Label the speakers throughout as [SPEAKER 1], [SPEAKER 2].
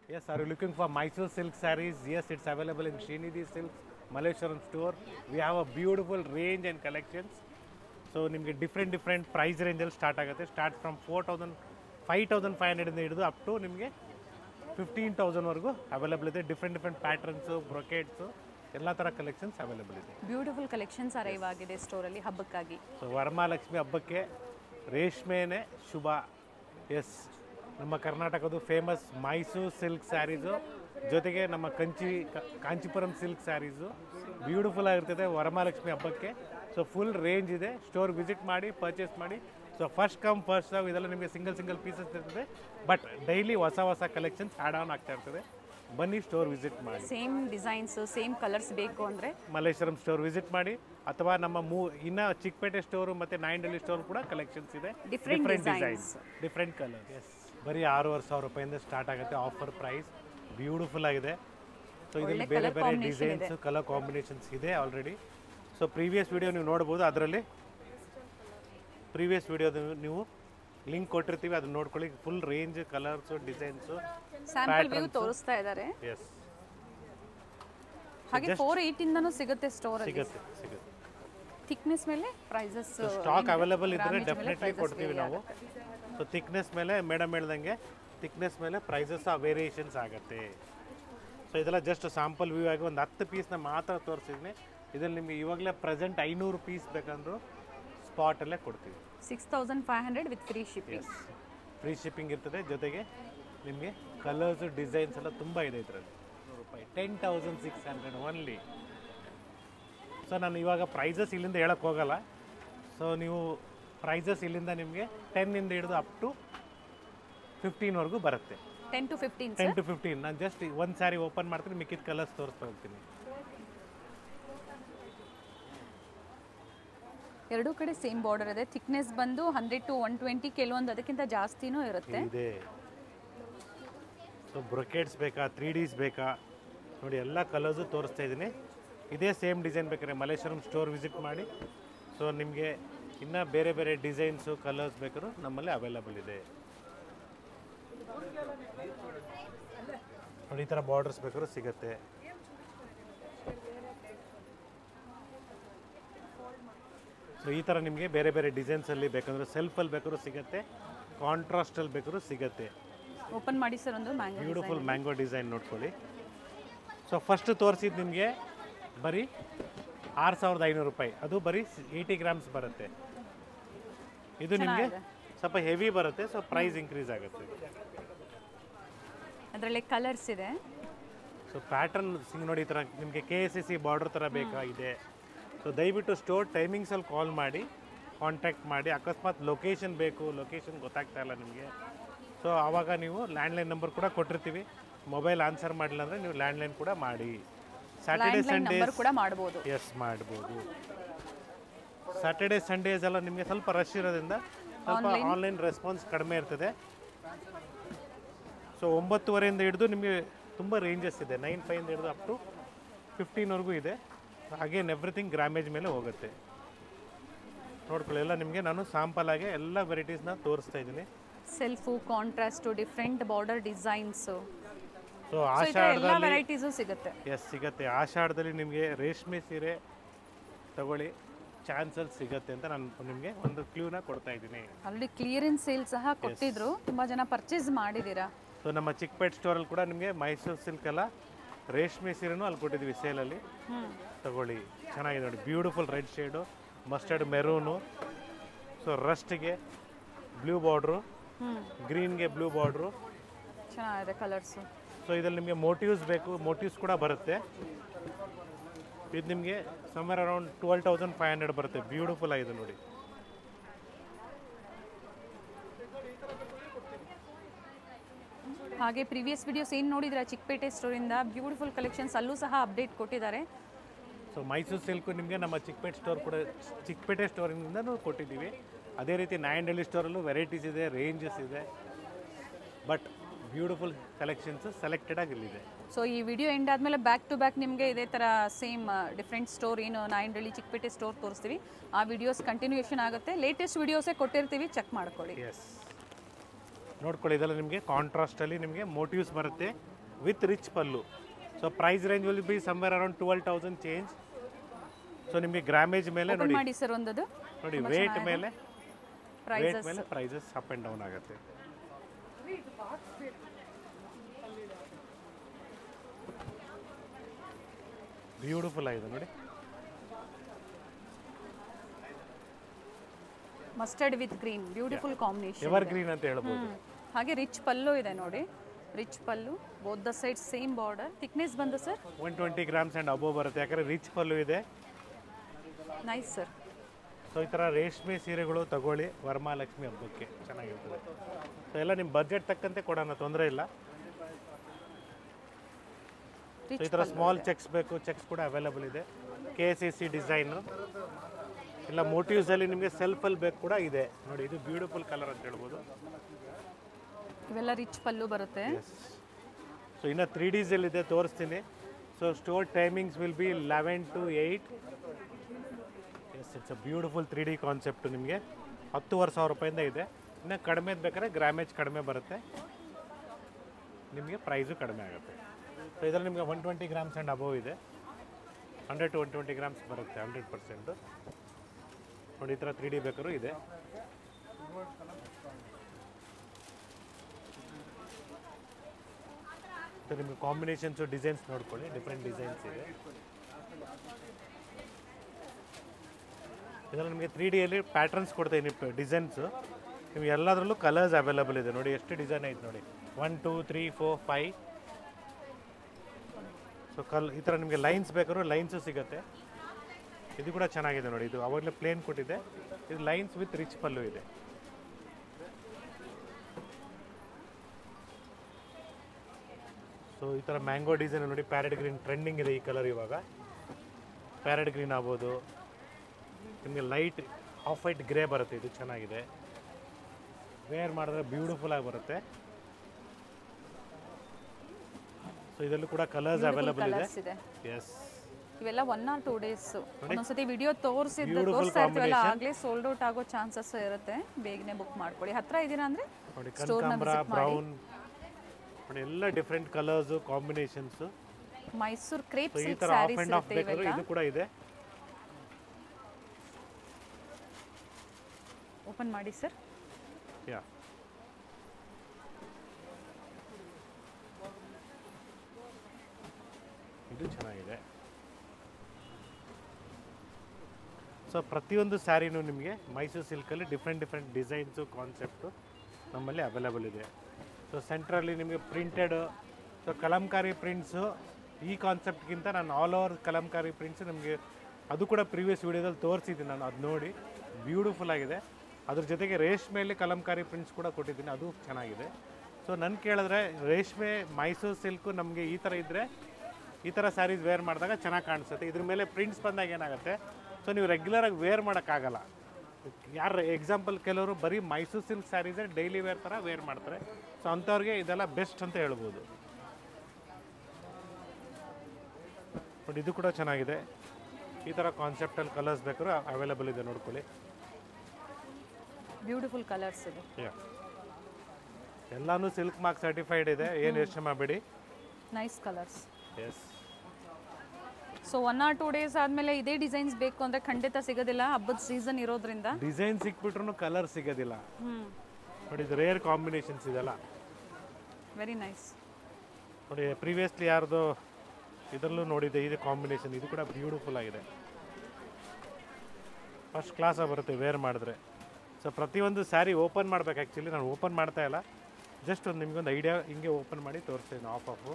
[SPEAKER 1] Yes, are you looking for Mysore silk sarees? Yes, it's available in Srinidhi Silks, Malleshwaram store. We have a beautiful range and collections. So ನಿಮಗೆ different different price ರೇಂಜಲ್ಲಿ start ಆಗುತ್ತೆ start from four thousand five thousand five ಹಂಡ್ರೆಡಿಂದ ಹಿಡಿದು up to ನಿಮಗೆ fifteen ತೌಸಂಡ್ವರೆಗೂ available ಇದೆ different different patterns brocades ಎಲ್ಲ ಥರ ಕಲೆಕ್ಷನ್ಸ್ ಅವೈಲೇಬಲ್ ಇದೆ
[SPEAKER 2] ಬ್ಯೂಟಿಫುಲ್ ಕಲೆಕ್ಷನ್ಸ್ ಅರೈವ್ ಆಗಿದೆ ಸ್ಟೋರಲ್ಲಿ ಹಬ್ಬಕ್ಕಾಗಿ
[SPEAKER 1] ಸೊ ವರಮಹಾಲಕ್ಷ್ಮಿ ಹಬ್ಬಕ್ಕೆ ರೇಷ್ಮೆನೇ ಶುಭ ಎಸ್ ನಮ್ಮ ಕರ್ನಾಟಕದ ಫೇಮಸ್ ಮೈಸೂರು ಸಿಲ್ಕ್ ಸ್ಯಾರೀಸು ಜೊತೆಗೆ ನಮ್ಮ ಕಂಚಿ ಕ- ಕಾಂಚೀಪುರಂ ಸಿಲ್ಕ್ ಸ್ಯಾರೀಸು ಬ್ಯೂಟಿಫುಲ್ ಆಗಿರ್ತದೆ ವರಮಹಾಲಕ್ಷ್ಮಿ ಹಬ್ಬಕ್ಕೆ ಸೊ ಫುಲ್ ರೇಂಜ್ ಇದೆ ಸ್ಟೋರ್ ವಿಸಿಟ್ ಮಾಡಿ ಪರ್ಚೇಸ್ ಮಾಡಿ so first come first serve ಇದೆಲ್ಲ ನಿಮಗೆ ಸಿಂಗಲ್ ಸಿಂಗಲ್ ಪೀಸಸ್ ಇರ್ತದೆ ಬಟ್ ಡೈಲಿ ಹೊಸ ಹೊಸ ಕಲೆಕ್ಷನ್ಸ್ ಆ್ಯಡ್ ಆನ್ ಆಗ್ತಾ ಇರ್ತದೆ ಬನ್ನಿ ಸ್ಟೋರ್ ವಿಸಿಟ್ ಮಾಡಿ
[SPEAKER 2] ಸೇಮ್ ಡಿಸೈನ್ಸ್ ಸೇಮ್ ಕಲರ್ಸ್ ಬೇಕು ಅಂದರೆ
[SPEAKER 1] ಮಲ್ಲೇಶ್ವರಂ ಸ್ಟೋರ್ ವಿಸಿಟ್ ಮಾಡಿ ಅಥವಾ ನಮ್ಮ ಮೂ ಇನ್ನ ಚಿಕ್ಕಪೇಟೆ ಸ್ಟೋರು ಮತ್ತೆ ನಾಯಿಂಡಲ್ಲಿ ಸ್ಟೋರ್ ಕೂಡ ಕಲೆಕ್ಷನ್ಸ್ ಇದೆ
[SPEAKER 2] Different
[SPEAKER 1] designs different colour yes ಬರೀ ಆರೂವರೆ ಸಾವಿರ ರೂಪಾಯಿಂದ ಸ್ಟಾರ್ಟ್ ಆಗುತ್ತೆ ಆಫರ್ ಪ್ರೈಸ್ ಬ್ಯೂಟಿಫುಲ್ ಆಗಿದೆ ಸೊ ಇದರಲ್ಲಿ ಬೇರೆ ಬೇರೆ ಡಿಸೈನ್ಸ್ ಕಲರ್ ಕಾಂಬಿನೇಷನ್ಸ್ ಇದೆ ಆಲ್ರೆಡಿ ಸೊ ಪ್ರೀವಿಯಸ್ ವಿಡಿಯೋ ನೀವು ನೋಡ್ಬೋದು ಅದರಲ್ಲಿ ಪ್ರೀವಿಯಸ್ ವಿಡಿಯೋದ ನೀವು ಲಿಂಕ್ ಕೊಟ್ಟಿರ್ತೀವಿ ಅದನ್ನ ನೋಡ್ಕೊಳ್ಳಿ full range colours designs
[SPEAKER 2] sample view ತೋರಿಸ್ತಾ ಇದ್ದಾರೆ
[SPEAKER 1] ಎಸ್
[SPEAKER 2] ಹಾಗೆ ಫೋರ್ ಏಯ್ಟಿಂದನೂ ಸಿಗುತ್ತೆ ಸ್ಟೋರಲ್ಲಿ
[SPEAKER 1] ಸಿಗುತ್ತೆ ಸಿಗುತ್ತೆ
[SPEAKER 2] ಥಿಕ್ನೆಸ್ ಮೇಲೆ ಪ್ರೈಸಸ್
[SPEAKER 1] ಸ್ಟಾಕ್ ಅವೈಲೇಬಲ್ ಇದ್ರೆ ಡೆಫಿನೆಟ್ಲಿ ಕೊಡ್ತೀವಿ ನಾವು ಸೊ ಥಿಕ್ನೆಸ್ ಮೇಲೆ ಮೇಡಮ್ ಹೇಳ್ದಂಗೆ ಥಿಕ್ನೆಸ್ ಮೇಲೆ ಪ್ರೈಸಸ್ ವೇರಿಯೇಷನ್ಸ್ ಆಗುತ್ತೆ ಸೊ ಇದೆಲ್ಲ ಜಸ್ಟ್ ಸ್ಯಾಂಪಲ್ ವ್ಯೂ ಆಗಿ ಒಂದು ಹತ್ತು ಪೀಸ್ನ ಮಾತ್ರ ತೋರಿಸಿದ್ದೀನಿ ಇದ್ರಲ್ಲಿ ನಿಮಗೆ ಇವಾಗಲೇ ಪ್ರೆಸೆಂಟ್ ಐನೂರು ಪೀಸ್ ಬೇಕಂದ್ರೂ ಸ್ಪಾಟಲ್ಲೇ ಕೊಡ್ತೀವಿ
[SPEAKER 2] six thousand five hundred with free shipping
[SPEAKER 1] yes free shipping ಇರ್ತದೆ ಜೊತೆಗೆ ನಿಮಗೆ ಕಲರ್ಸು ಡಿಸೈನ್ಸ್ ಎಲ್ಲ ತುಂಬ ಇದೆ ಇದರಲ್ಲಿ ನೂರು ರೂಪಾಯಿ ten thousand six hundred only so ನಾನು ಇವಾಗ ಪ್ರೈಸಸ್ ಇಲ್ಲಿಂದ ಹೇಳಕ್ಕೆ ಹೋಗಲ್ಲ ಸೊ ನೀವು ಪ್ರೈಸಸ್ ಇಲ್ಲಿಂದ ನಿಮಗೆ ಟೆನ್ನಿಂದ ಹಿಡಿದು ಅಪ್ ಟು ಫಿಫ್ಟೀನ್ವರೆಗೂ ಬರುತ್ತೆ
[SPEAKER 2] ten to fifteen
[SPEAKER 1] ten to fifteen ನಾನು ಜಸ್ಟ್ ಒಂದು ಸಾರಿ ಓಪನ್ ಮಾಡ್ತೀನಿ ಮಿಕ್ಕಿದ ಕಲರ್ಸ್ ತೋರಿಸ್ತಾ ಹೋಗ್ತೀನಿ
[SPEAKER 2] ಎರಡೂ ಕಡೆ ಸೇಮ್ ಬಾರ್ಡರ್ ಇದೆ ಥಿಕ್ನೆಸ್ ಬಂದು ಹಂಡ್ರೆಡ್ ಟು ಒನ್ ಟ್ವೆಂಟಿ ಕೆಲವೊಂದು ಅದಕ್ಕಿಂತ ಜಾಸ್ತಿನೂ ಇರುತ್ತೆ
[SPEAKER 1] ಇದೆ ಸೊ ಬ್ರೊಕೆಟ್ಸ್ ಬೇಕಾ ತ್ರೀ ಡೀಸ್ ಬೇಕಾ ನೋಡಿ ಎಲ್ಲ ಕಲರ್ಸು ತೋರಿಸ್ತಾ ಇದ್ದೀನಿ ಇದೇ ಸೇಮ್ ಡಿಸೈನ್ ಬೇಕಾದ್ರೆ ಮಲ್ಲೇಶ್ವರಂ ಸ್ಟೋರ್ ವಿಸಿಟ್ ಮಾಡಿ ಸೊ ನಿಮಗೆ ಇನ್ನೂ ಬೇರೆ ಬೇರೆ ಡಿಸೈನ್ಸು ಕಲರ್ಸ್ ಬೇಕಾದ್ರೂ ನಮ್ಮಲ್ಲಿ ಅವೈಲಬಲ್ ಇದೆ ನೋಡಿ ಈ ಥರ ಬಾರ್ಡರ್ಸ್ ಬೇಕಾದ್ರೂ ಸಿಗುತ್ತೆ ಸೊ ಈ ಥರ ನಿಮಗೆ ಬೇರೆ ಬೇರೆ ಡಿಸೈನ್ಸಲ್ಲಿ ಬೇಕಂದ್ರೆ ಸೆಲ್ಫಲ್ಲಿ ಬೇಕಾದ್ರೂ ಸಿಗುತ್ತೆ ಕಾಂಟ್ರಾಸ್ಟಲ್ಲಿ ಬೇಕಾದ್ರೂ ಸಿಗುತ್ತೆ
[SPEAKER 2] ಓಪನ್ ಮಾಡಿ ಸರ್ ಒಂದು ಮ್ಯಾಂಗೋ
[SPEAKER 1] ಬ್ಯೂಟಿಫುಲ್ ಮ್ಯಾಂಗೋ ಡಿಸೈನ್ ನೋಡ್ಕೊಳ್ಳಿ ಸೊ ಫಸ್ಟ್ ತೋರಿಸಿದ್ದು ನಿಮಗೆ ಬರೀ ಆರು ಸಾವಿರದ ಐನೂರು ರೂಪಾಯಿ ಅದು ಬರೀ ಏಯ್ಟಿ ಗ್ರಾಮ್ಸ್ ಬರುತ್ತೆ ಇದು ನಿಮಗೆ ಸ್ವಲ್ಪ ಹೆವಿ ಬರುತ್ತೆ ಸೊ ಪ್ರೈಸ್ ಇನ್ಕ್ರೀಸ್ ಆಗುತ್ತೆ
[SPEAKER 2] ಅದರಲ್ಲಿ ಕಲರ್ಸ್ ಇದೆ
[SPEAKER 1] ಸೊ ಪ್ಯಾಟರ್ನ್ ಸಿಂಗ್ ನೋಡಿ ಈ ಥರ ನಿಮಗೆ K S S C border ಥರ ಬೇಕಾ ಇದೆ ಸೊ ದಯವಿಟ್ಟು ಸ್ಟೋರ್ ಟೈಮಿಂಗ್ಸಲ್ಲಿ ಕಾಲ್ ಮಾಡಿ ಕಾಂಟ್ಯಾಕ್ಟ್ ಮಾಡಿ ಅಕಸ್ಮಾತ್ ಲೊಕೇಶನ್ ಬೇಕು ಲೊಕೇಶನ್ ಗೊತ್ತಾಗ್ತಾ ಇಲ್ಲ ನಿಮಗೆ ಸೊ ಆವಾಗ ನೀವು ಲ್ಯಾಂಡ್ಲೈನ್ ನಂಬರ್ ಕೂಡ ಕೊಟ್ಟಿರ್ತೀವಿ ಮೊಬೈಲ್ ಆನ್ಸರ್ ಮಾಡಿಲ್ಲ ಅಂದರೆ ನೀವು ಲ್ಯಾಂಡ್ಲೈನ್ ಕೂಡ ಮಾಡಿ ಸ್ಯಾಟರ್ಡೆ
[SPEAKER 2] ಲ್ಯಾಂಡ್ಲೈನ್
[SPEAKER 1] ಸಂಡೇ
[SPEAKER 2] ನಂಬರ್ ಕೂಡ ಮಾಡ್ಬೋದು
[SPEAKER 1] ಎಸ್ ಮಾಡ್ಬೋದು ಸ್ಯಾಟರ್ಡೆ ಸಂಡೇಸ್ ಎಲ್ಲ ನಿಮಗೆ ಸ್ವಲ್ಪ ರಶ್ ಇರೋದ್ರಿಂದ ಸ್ವಲ್ಪ ಆನ್ಲೈನ್ ರೆಸ್ಪಾನ್ಸ್ ಕಡಿಮೆ ಇರ್ತದೆ ಸೊ ಒಂಬತ್ತುವರೆಯಿಂದ ಹಿಡಿದು ನಿಮಗೆ ತುಂಬ ರೇಂಜಸ್ ಇದೆ ನೈನ್ ಫೈವಿಂದ ಹಿಡಿದು ಅಪ್ ಟು ಫಿಫ್ಟೀನ್ವರೆಗೂ ಇದೆ ಹಾಗೇನ್ ಎವ್ರಿಥಿಂಗ್ ಗ್ರಾಮೇಜ್ ಮೇಲೆ ಹೋಗುತ್ತೆ ನೋಡ್ಕೊಳ್ಳಿ ಎಲ್ಲ ನಿಮಗೆ ನಾನು ಸಾಂಪಲ್ ಆಗಿ ಎಲ್ಲ ವೆರೈಟೀಸ್ನ ತೋರಿಸ್ತಾ ಇದ್ದೀನಿ
[SPEAKER 2] self contrast different border designs
[SPEAKER 1] so
[SPEAKER 2] so ಈ ಥರ ಎಲ್ಲ
[SPEAKER 1] ಆಷಾಢದಲ್ಲಿ
[SPEAKER 2] ವೆರೈಟೀಸು ಸಿಗುತ್ತೆ
[SPEAKER 1] ಎಸ್ ಸಿಗತ್ತೆ ಆಷಾಢದಲ್ಲಿ ನಿಮಗೆ ರೇಷ್ಮೆ ಸೀರೆ ತಗೊಳ್ಳಿ ಚಾನ್ಸಲ್ಲಿ ಸಿಗತ್ತೆ ಅಂತ ನಾನು ನಿಮಗೆ ಒಂದು ಕ್ಲೂನ ಕೊಡ್ತಾ ಇದ್ದೀನಿ
[SPEAKER 2] ಆಲ್ರೆಡಿ ಕ್ಲಿಯರೆನ್ಸ್ ಸೇಲ್ ಸಹ ಕೊಟ್ಟಿದ್ರು ತುಂಬಾ ಜನ ಪರ್ಚೇಸ್ ಮಾಡಿದ್ದೀರಾ
[SPEAKER 1] ಸೊ ನಮ್ಮ ಚಿಕ್ಕಪೇಟ್ ಸ್ಟೋರಲ್ಲಿ ಕೂಡ ನಿಮಗೆ ಮೈಸೂರು ಸಿಲ್ಕ್ ಎಲ್ಲ ರೇಷ್ಮೆ ಸೀರೆನೂ ಅಲ್ಲಿ ಕೊಟ್ಟಿದ್ವಿ ಸೇಲಲ್ಲಿ ತಗೊಳ್ಳಿ ಚೆನ್ನಾಗಿದೆ ನೋಡಿ beautiful red shade mustard maroon so ರಸ್ಟ್ಗೆ ಬ್ಲೂ ಬಾರ್ಡ್ರು
[SPEAKER 2] ಹ್ಮ್
[SPEAKER 1] ಗ್ರೀನ್ಗೆ ಬ್ಲೂ ಬಾರ್ಡ್ರು
[SPEAKER 2] ಚೆನ್ನಾಗಿದೆ ಕಲರ್ಸು
[SPEAKER 1] ಸೊ ಇದರಲ್ಲಿ ನಿಮಗೆ ಮೋಟಿವ್ಸ್ ಬೇಕು ಮೋಟಿವ್ಸ್ ಕೂಡ ಬರುತ್ತೆ ಇದು ನಿಮಗೆ somewhere around twelve thousand five hundred ಬರುತ್ತೆ ಬ್ಯೂಟಿಫುಲ್ ಆಗಿದೆ ನೋಡಿ
[SPEAKER 2] ಹಾಗೆ ಪ್ರೀವಿಯಸ್ ವಿಡಿಯೋಸ್ ಏನು ನೋಡಿದ್ರೆ ಚಿಕ್ಕಪೇಟೆ ಸ್ಟೋರಿಂದ ಬ್ಯೂಟಿಫುಲ್ ಕಲೆಕ್ಷನ್ಸ್ ಅಲ್ಲೂ ಸಹ ಅಪ್ಡೇಟ್ ಕೊಟ್ಟಿದ್ದಾರೆ
[SPEAKER 1] ಸೊ ಮೈಸೂರು ಸಿಲ್ಕು ನಿಮಗೆ ನಮ್ಮ ಚಿಕ್ಕಪೇಟೆ ಸ್ಟೋರ್ ಕೂಡ ಚಿಕ್ಕಪೇಟೆ ಸ್ಟೋರಿಂದನೂ ಕೊಟ್ಟಿದ್ದೀವಿ ಅದೇ ರೀತಿ ನಾಯಂಡಳ್ಳಿ ಸ್ಟೋರಲ್ಲೂ ವೆರೈಟೀಸ್ ಇದೆ ರೇಂಜಸ್ ಇದೆ ಬಟ್ ಬ್ಯೂಟಿಫುಲ್ ಕಲೆಕ್ಷನ್ಸ್ ಸೆಲೆಕ್ಟೆಡ್ ಆಗಿ ಇಲ್ಲಿದೆ
[SPEAKER 2] ಸೊ ಈ ವಿಡಿಯೋ ಎಂಡ್ ಆದಮೇಲೆ ಬ್ಯಾಕ್ ಟು ಬ್ಯಾಕ್ ನಿಮಗೆ ಇದೇ ಥರ ಸೇಮ್ ಡಿಫ್ರೆಂಟ್ ಸ್ಟೋರ್ ಏನು ನಾಯಿಂಡಳ್ಳಿ ಚಿಕ್ಕಪೇಟೆ ಸ್ಟೋರ್ ತೋರಿಸ್ತೀವಿ ಆ ವಿಡಿಯೋಸ್ ಕಂಟಿನ್ಯೂಷನ್ ಆಗುತ್ತೆ ಲೇಟೆಸ್ಟ್ ವಿಡಿಯೋಸೇ ಕೊಟ್ಟಿರ್ತೀವಿ ಚೆಕ್ ಮಾಡ್ಕೊಳ್ಳಿ
[SPEAKER 1] ಎಸ್ ನೋಡ್ಕೊಳ್ಳಿ ಇದೆಲ್ಲ ನಿಮಗೆ ಕಾಂಟ್ರಾಸ್ಟಲ್ಲಿ ನಿಮಗೆ ಮೋಟಿವ್ಸ್ ಬರುತ್ತೆ with rich pallu so price range will be somewhere around twelve thousand change so ನಿಮಗೆ ಗ್ರಾಮೇಜ್ ಮೇಲೆ
[SPEAKER 2] ಓಪನ್
[SPEAKER 1] ನೋಡಿ
[SPEAKER 2] ಮಾಡಿ ಸರ್ ಒಂದದು
[SPEAKER 1] ನೋಡಿ ವೇಟ್ ಮೇಲೆ ವೇಟ್
[SPEAKER 2] ಪ್ರೈಸಸ್
[SPEAKER 1] ಮೇಲೆ ಪ್ರೈಸಸ್ ಅಪ್ ಆ್ಯಂಡ್ ಡೌನ್ ಆಗುತ್ತೆ ಬ್ಯೂಟಿಫುಲ್ ಆಗಿದೆ ನೋಡಿ
[SPEAKER 2] mustard with green beautiful combination
[SPEAKER 1] ever green ಅಂತ ಹೇಳ್ಬೋದು
[SPEAKER 2] ಹಾಗೆ ರಿಚ್ ಪಲ್ಲು ಇದೆ ನೋಡಿ rich pallu both the side same border thickness ಬಂದು sir
[SPEAKER 1] one twenty grams and above ಬರುತ್ತೆ ಯಾಕಂದರೆ ರಿಚ್ ಪಲ್ಲು ಇದೆ
[SPEAKER 2] ನೈಸ್ ಸರ್
[SPEAKER 1] ಸೊ ಈ ಥರ ರೇಷ್ಮೆ ಸೀರೆಗಳು ತಗೊಳ್ಳಿ ವರಮಹಾಲಕ್ಷ್ಮಿ ಹಬ್ಬಕ್ಕೆ ಚೆನ್ನಾಗಿರ್ತದೆ ಸೊ ಎಲ್ಲ ನಿಮ್ಮ ಬಜೆಟ್ ತಕ್ಕಂತೆ ಕೊಡೋಣ ತೊಂದರೆ ಇಲ್ಲ ಸೊ ಈ ಥರ ಸ್ಮಾಲ್ ಚೆಕ್ಸ್ ಬೇಕು ಚೆಕ್ಸ್ ಕೂಡ ಅವೈಲಬಲ್ ಇದೆ ಕೆ ಸಿ ಸಿ ಡಿಸೈನು ಇಲ್ಲ ಮೋಟಿವ್ಸಲ್ಲಿ ನಿಮಗೆ ಸೆಲ್ಫಲ್ಲಿ ಬೇಕು ಕೂಡ ಇದೆ ನೋಡಿ ಇದು ಬ್ಯೂಟಿಫುಲ್ ಕಲರ್ ಅಂತ ಹೇಳ್ಬೋದು
[SPEAKER 2] ಇವೆಲ್ಲ ರಿಚ್ ಪಲ್ಲು ಬರುತ್ತೆ
[SPEAKER 1] ಸೊ ಇನ್ನು ತ್ರೀ ಡೀಸಲ್ಲಿದೆ ತೋರಿಸ್ತೀನಿ so store timings will be eleven to eight yes it's a beautiful three D concept ನಿಮಗೆ ಹತ್ತುವರೆ ಸಾವಿರ ರೂಪಾಯಿಂದ ಇದೆ ಇನ್ನು ಕಡಿಮೆ ಬೇಕಾದ್ರೆ ಗ್ರಾಮೇಜ್ ಕಡಿಮೆ ಬರುತ್ತೆ ನಿಮಗೆ ಪ್ರೈಸು ಕಡಿಮೆ ಆಗುತ್ತೆ ಸೊ ಇದರಲ್ಲಿ ನಿಮಗೆ one twenty grams and above ಇದೆ hundred to one twenty grams ಬರುತ್ತೆ ಹಂಡ್ರೆಡ್ ಪರ್ಸೆಂಟು ನೋಡಿ ಈ ಥರ ತ್ರೀ ಡಿ ಬೇಕಾದ್ರೂ ಇದೆ ಸೊ ನಿಮಗೆ ಕಾಂಬಿನೇಷನ್ಸು ಡಿಸೈನ್ಸ್ ನೋಡ್ಕೊಳ್ಳಿ ಡಿಫ್ರೆಂಟ್ ಡಿಸೈನ್ಸ್ ಇದೆ ಇದರಲ್ಲಿ ನಿಮಗೆ ತ್ರೀ ಡಿಯಲ್ಲಿ ಪ್ಯಾಟರ್ನ್ಸ್ ಕೊಡ್ತಾ ಇದೀನಿ ಡಿಸೈನ್ಸು ನಿಮ್ಗೆ ಎಲ್ಲದರಲ್ಲೂ ಕಲರ್ಸ್ ಅವೈಲಬಲ್ ಇದೆ ನೋಡಿ ಎಷ್ಟು ಡಿಸೈನ್ ಐತೆ ನೋಡಿ one two three four five so ಕಲ್ ಈ ಥರ ನಿಮಗೆ ಲೈನ್ಸ್ ಬೇಕಾದ್ರೂ ಲೈನ್ಸು ಸಿಗುತ್ತೆ ಇದು ಕೂಡ ಚೆನ್ನಾಗಿದೆ ನೋಡಿ ಇದು ಅವಾಗಲೇ ಪ್ಲೇನ್ ಕೊಟ್ಟಿದೆ ಇದು ಲೈನ್ಸ್ ವಿತ್ ರಿಚ್ ಪಲ್ಲು ಇದೆ ಸೊ ಈ ಥರ ಮ್ಯಾಂಗೋ ಡಿಸೈನ್ ನೋಡಿ ಪ್ಯಾರೆಡ್ ಗ್ರೀನ್ ಟ್ರೆಂಡಿಂಗ್ ಇದೆ ಈ ಕಲರ್ ಇವಾಗ ಪ್ಯಾರೆಡ್ ಗ್ರೀನ್ ಆಗ್ಬೋದು ನಿಮಗೆ ಲೈಟ್ ಆಫ್ ವೈಟ್ ಗ್ರೇ ಬರುತ್ತೆ ಇದು ಚೆನ್ನಾಗಿದೆ ವೇರ್ ಮಾಡಿದ್ರೆ ಬ್ಯೂಟಿಫುಲ್ ಆಗಿ ಬರುತ್ತೆ ಸೊ ಇದರಲ್ಲೂ ಕೂಡ ಕಲರ್ಸ್ ಅವೈಲಬಲ್ ಇದೆ
[SPEAKER 2] ಕಲರ್ಸ್ ಇದೆ
[SPEAKER 1] ಎಸ್
[SPEAKER 2] ಇವೆಲ್ಲ ಒನ್ ಆರ್ ಟೂ ಡೇಸ್ ಒಂದೊಂದ್ಸತಿ ವಿಡಿಯೋ ತೋರಿಸಿದ್ದು
[SPEAKER 1] Beautiful
[SPEAKER 2] ತೋರಿಸ್ತಾ ಇರ್ತೀವಲ್ಲ ಆಗ್ಲೇ ಸೋಲ್ಡ್ ಔಟ್ ಆಗೋ ಚಾನ್ಸಸ್ ಇರುತ್ತೆ ಬೇಗನೆ ಬುಕ್ ಮಾಡ್ಕೊಳ್ಳಿ ಹತ್ರ ಇದೀರಾ ಅಂದ್ರೆ
[SPEAKER 1] ನೋಡಿ
[SPEAKER 2] ಸ್ಟೋರ್ನ
[SPEAKER 1] ಕನಕಾಂಬರ
[SPEAKER 2] ವಿಸಿಟ್ ಮಾಡಿ
[SPEAKER 1] ಬ್ರೌನ್ ನೋಡಿ ಎಲ್ಲ different colours combinations
[SPEAKER 2] Mysore crepe
[SPEAKER 1] so ಈ
[SPEAKER 2] ಸಿಲ್ಕ್
[SPEAKER 1] ಥರ ಆಫ್
[SPEAKER 2] ಸ್ಯಾರೀಸ್
[SPEAKER 1] ಆ್ಯಂಡ್ ಆಫ್
[SPEAKER 2] ಇರುತ್ತೆ
[SPEAKER 1] ಬೇಕಾದ್ರೆ
[SPEAKER 2] ಇವೆಲ್ಲ
[SPEAKER 1] ಇದು ಕೂಡ ಇದೆ
[SPEAKER 2] ಓಪನ್ ಮಾಡಿ ಸರ್
[SPEAKER 1] ಯಾ ಇದು ಚೆನ್ನಾಗಿದೆ ಸೊ ಪ್ರತಿಯೊಂದು ಸ್ಯಾರಿನೂ ನಿಮಗೆ ಮೈಸೂರು ಸಿಲ್ಕಲ್ಲಿ ಡಿಫ್ರೆಂಟ್ ಡಿಫ್ರೆಂಟ್ ಡಿಸೈನ್ಸು ಕಾನ್ಸೆಪ್ಟು ನಮ್ಮಲ್ಲಿ ಅವೈಲಬಲ್ ಇದೆ ಸೊ ಸೆಂಟ್ರಲ್ಲಿ ನಿಮಗೆ ಪ್ರಿಂಟೆಡ್ ಸೊ ಕಲಂಕಾರಿ ಪ್ರಿಂಟ್ಸು ಈ ಕಾನ್ಸೆಪ್ಟ್ಗಿಂತ ನಾನು ಆಲ್ ಓವರ್ ಕಲಂಕಾರಿ ಪ್ರಿಂಟ್ಸ್ ನಿಮಗೆ ಅದು ಕೂಡ ಪ್ರೀವಿಯಸ್ ವೀಡಿಯೋದಲ್ಲಿ ತೋರಿಸಿದ್ದೀನಿ ನಾನು ಅದು ನೋಡಿ ಬ್ಯೂಟಿಫುಲ್ ಆಗಿದೆ ಅದ್ರ ಜೊತೆಗೆ ರೇಷ್ಮೆಯಲ್ಲಿ ಕಲಂಕಾರಿ ಪ್ರಿಂಟ್ಸ್ ಕೂಡ ಕೊಟ್ಟಿದ್ದೀನಿ ಅದು ಚೆನ್ನಾಗಿದೆ ಸೊ ನನ್ನ ಕೇಳಿದ್ರೆ ರೇಷ್ಮೆ ಮೈಸೂರು ಸಿಲ್ಕು ನಮಗೆ ಈ ಥರ ಇದ್ದರೆ ಈ ಥರ ಸ್ಯಾರೀಸ್ ವೇರ್ ಮಾಡಿದಾಗ ಚೆನ್ನಾಗಿ ಕಾಣಿಸುತ್ತೆ ಇದ್ರ ಮೇಲೆ ಪ್ರಿಂಟ್ಸ್ ಬಂದಾಗ ಏನಾಗುತ್ತೆ ಸೊ ನೀವು ರೆಗ್ಯುಲರಾಗಿ ವೇರ್ ಮಾಡೋಕ್ಕಾಗಲ್ಲ ಯಾರು ಎಕ್ಸಾಂಪಲ್ ಕೆಲವರು ಬರೀ ಮೈಸೂರು ಸಿಲ್ಕ್ ಸ್ಯಾರೀಸೇ ಡೈಲಿ ವೇರ್ ಥರ ವೇರ್ ಮಾಡ್ತಾರೆ ಸೊ ಅಂಥವ್ರಿಗೆ ಇದೆಲ್ಲ ಬೆಸ್ಟ್ ಅಂತ ಹೇಳ್ಬೋದು ಬಟ್ ಇದು ಕೂಡ ಚೆನ್ನಾಗಿದೆ ಈ ಥರ ಕಾನ್ಸೆಪ್ಟಲ್ಲಿ ಕಲರ್ಸ್ ಬೇಕಾದ್ರೂ ಅವೈಲಬಲ್ ಇದೆ ನೋಡ್ಕೊಳ್ಳಿ
[SPEAKER 2] ಬ್ಯೂಟಿಫುಲ್ ಕಲರ್ಸ್ ಇದೆ
[SPEAKER 1] ಯಾ ಎಲ್ಲಾನು ಸಿಲ್ಕ್ ಮಾರ್ಕ್ ಸರ್ಟಿಫೈಡ್ ಇದೆ ಏನು ಯೋಚನೆ ಮಾಡಬೇಡಿ
[SPEAKER 2] nice colours
[SPEAKER 1] yes
[SPEAKER 2] so one or two days ಆದಮೇಲೆ ಇದೇ ಡಿಸೈನ್ಸ್ ಬೇಕು ಅಂದರೆ ಖಂಡಿತ ಸಿಗೋದಿಲ್ಲ ಹಬ್ಬದ ಸೀಸನ್ ಇರೋದ್ರಿಂದ
[SPEAKER 1] ಡಿಸೈನ್ ಸಿಕ್ಬಿಟ್ರು ಕಲರ್ ಸಿಗೋದಿಲ್ಲ
[SPEAKER 2] ಹ್ಞೂ
[SPEAKER 1] ನೋಡಿ ಇದು ರೇರ್ ಕಾಂಬಿನೇಷನ್ಸ್ ಇದೆಲ್ಲ
[SPEAKER 2] ವೆರಿ ನೈಸ್
[SPEAKER 1] ನೋಡಿ ಪ್ರೀವಿಯಸ್ಲಿ ಯಾರ್ದು ಇದರಲ್ಲೂ ನೋಡಿದೆ ಇದು ಕಾಂಬಿನೇಷನ್ ಇದು ಕೂಡ ಬ್ಯೂಟಿಫುಲ್ ಆಗಿದೆ ಫಸ್ಟ್ ಕ್ಲಾಸಾಗಿ ಬರುತ್ತೆ ವೇರ್ ಮಾಡಿದ್ರೆ ಸೊ ಪ್ರತಿಯೊಂದು ಸ್ಯಾರಿ ಓಪನ್ ಮಾಡ್ಬೇಕು ಆ್ಯಕ್ಚುಲಿ ನಾನು ಓಪನ್ ಮಾಡ್ತಾ ಇಲ್ಲ ಜಸ್ಟ್ ಒಂದು ನಿಮ್ಗೊಂದು ಐಡಿಯಾ ಹಿಂಗೆ ಓಪನ್ ಮಾಡಿ ತೋರಿಸ್ತೀನಿ ಆಫ್ ಆಫು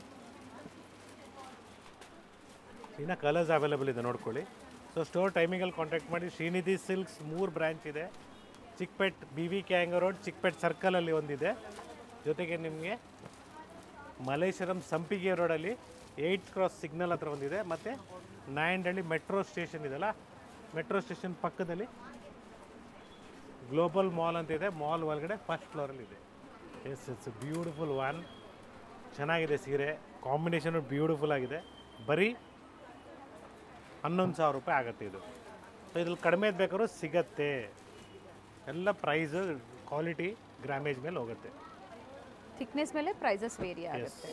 [SPEAKER 1] ಇನ್ನು ಕಲರ್ಸ್ ಅವೈಲೇಬಲ್ ಇದೆ ನೋಡ್ಕೊಳ್ಳಿ ಸೊ ಸ್ಟೋರ್ ಟೈಮಿಂಗಲ್ಲಿ ಕಾಂಟ್ಯಾಕ್ಟ್ ಮಾಡಿ ಶ್ರೀನಿಧಿ ಸಿಲ್ಕ್ಸ್ ಮೂರು ಬ್ರ್ಯಾಂಚ್ ಇದೆ ಚಿಕ್ಪೇಟ್ ಬಿ ವಿ ಕ್ಯಾಂಗ ರೋಡ್ ಚಿಕ್ಪೇಟ್ ಸರ್ಕಲಲ್ಲಿ ಒಂದಿದೆ ಜೊತೆಗೆ ನಿಮಗೆ ಮಲೇಶ್ವರಂ ಸಂಪಿಗೆ ರೋಡಲ್ಲಿ ಏಯ್ಟ್ ಕ್ರಾಸ್ ಸಿಗ್ನಲ್ ಹತ್ರ ಒಂದಿದೆ ಮತ್ತು ನಾಯಂಡಹಳ್ಳಿ ಮೆಟ್ರೋ ಸ್ಟೇಷನ್ ಇದೆಲ್ಲ ಮೆಟ್ರೋ ಸ್ಟೇಷನ್ ಪಕ್ಕದಲ್ಲಿ ಗ್ಲೋಬಲ್ ಮಾಲ್ ಅಂತ ಇದೆ ಮಾಲ್ ಒಳಗಡೆ ಫಸ್ಟ್ ಫ್ಲೋರಲ್ಲಿ ಇದೆ ಎಸ್ ಇಟ್ಸ್ ಬ್ಯೂಟಿಫುಲ್ ಒನ್ ಚೆನ್ನಾಗಿದೆ ಸೀರೆ ಕಾಂಬಿನೇಷನು ಬ್ಯೂಟಿಫುಲ್ ಆಗಿದೆ ಬರೀ ಹನ್ನೊಂದು ಸಾವಿರ ರೂಪಾಯಿ ಆಗುತ್ತೆ ಇದು ಸೊ ಇದ್ರಲ್ಲಿ ಕಡಿಮೆ ಬೇಕಾದ್ರೂ ಸಿಗತ್ತೆ ಎಲ್ಲ ಪ್ರೈಸು ಕ್ವಾಲಿಟಿ ಗ್ರಾಮೇಜ್ ಮೇಲೆ ಹೋಗುತ್ತೆ
[SPEAKER 2] ಥಿಕ್ನೆಸ್ ಮೇಲೆ ಪ್ರೈಸಸ್ ವೇರಿ ಆಗುತ್ತೆ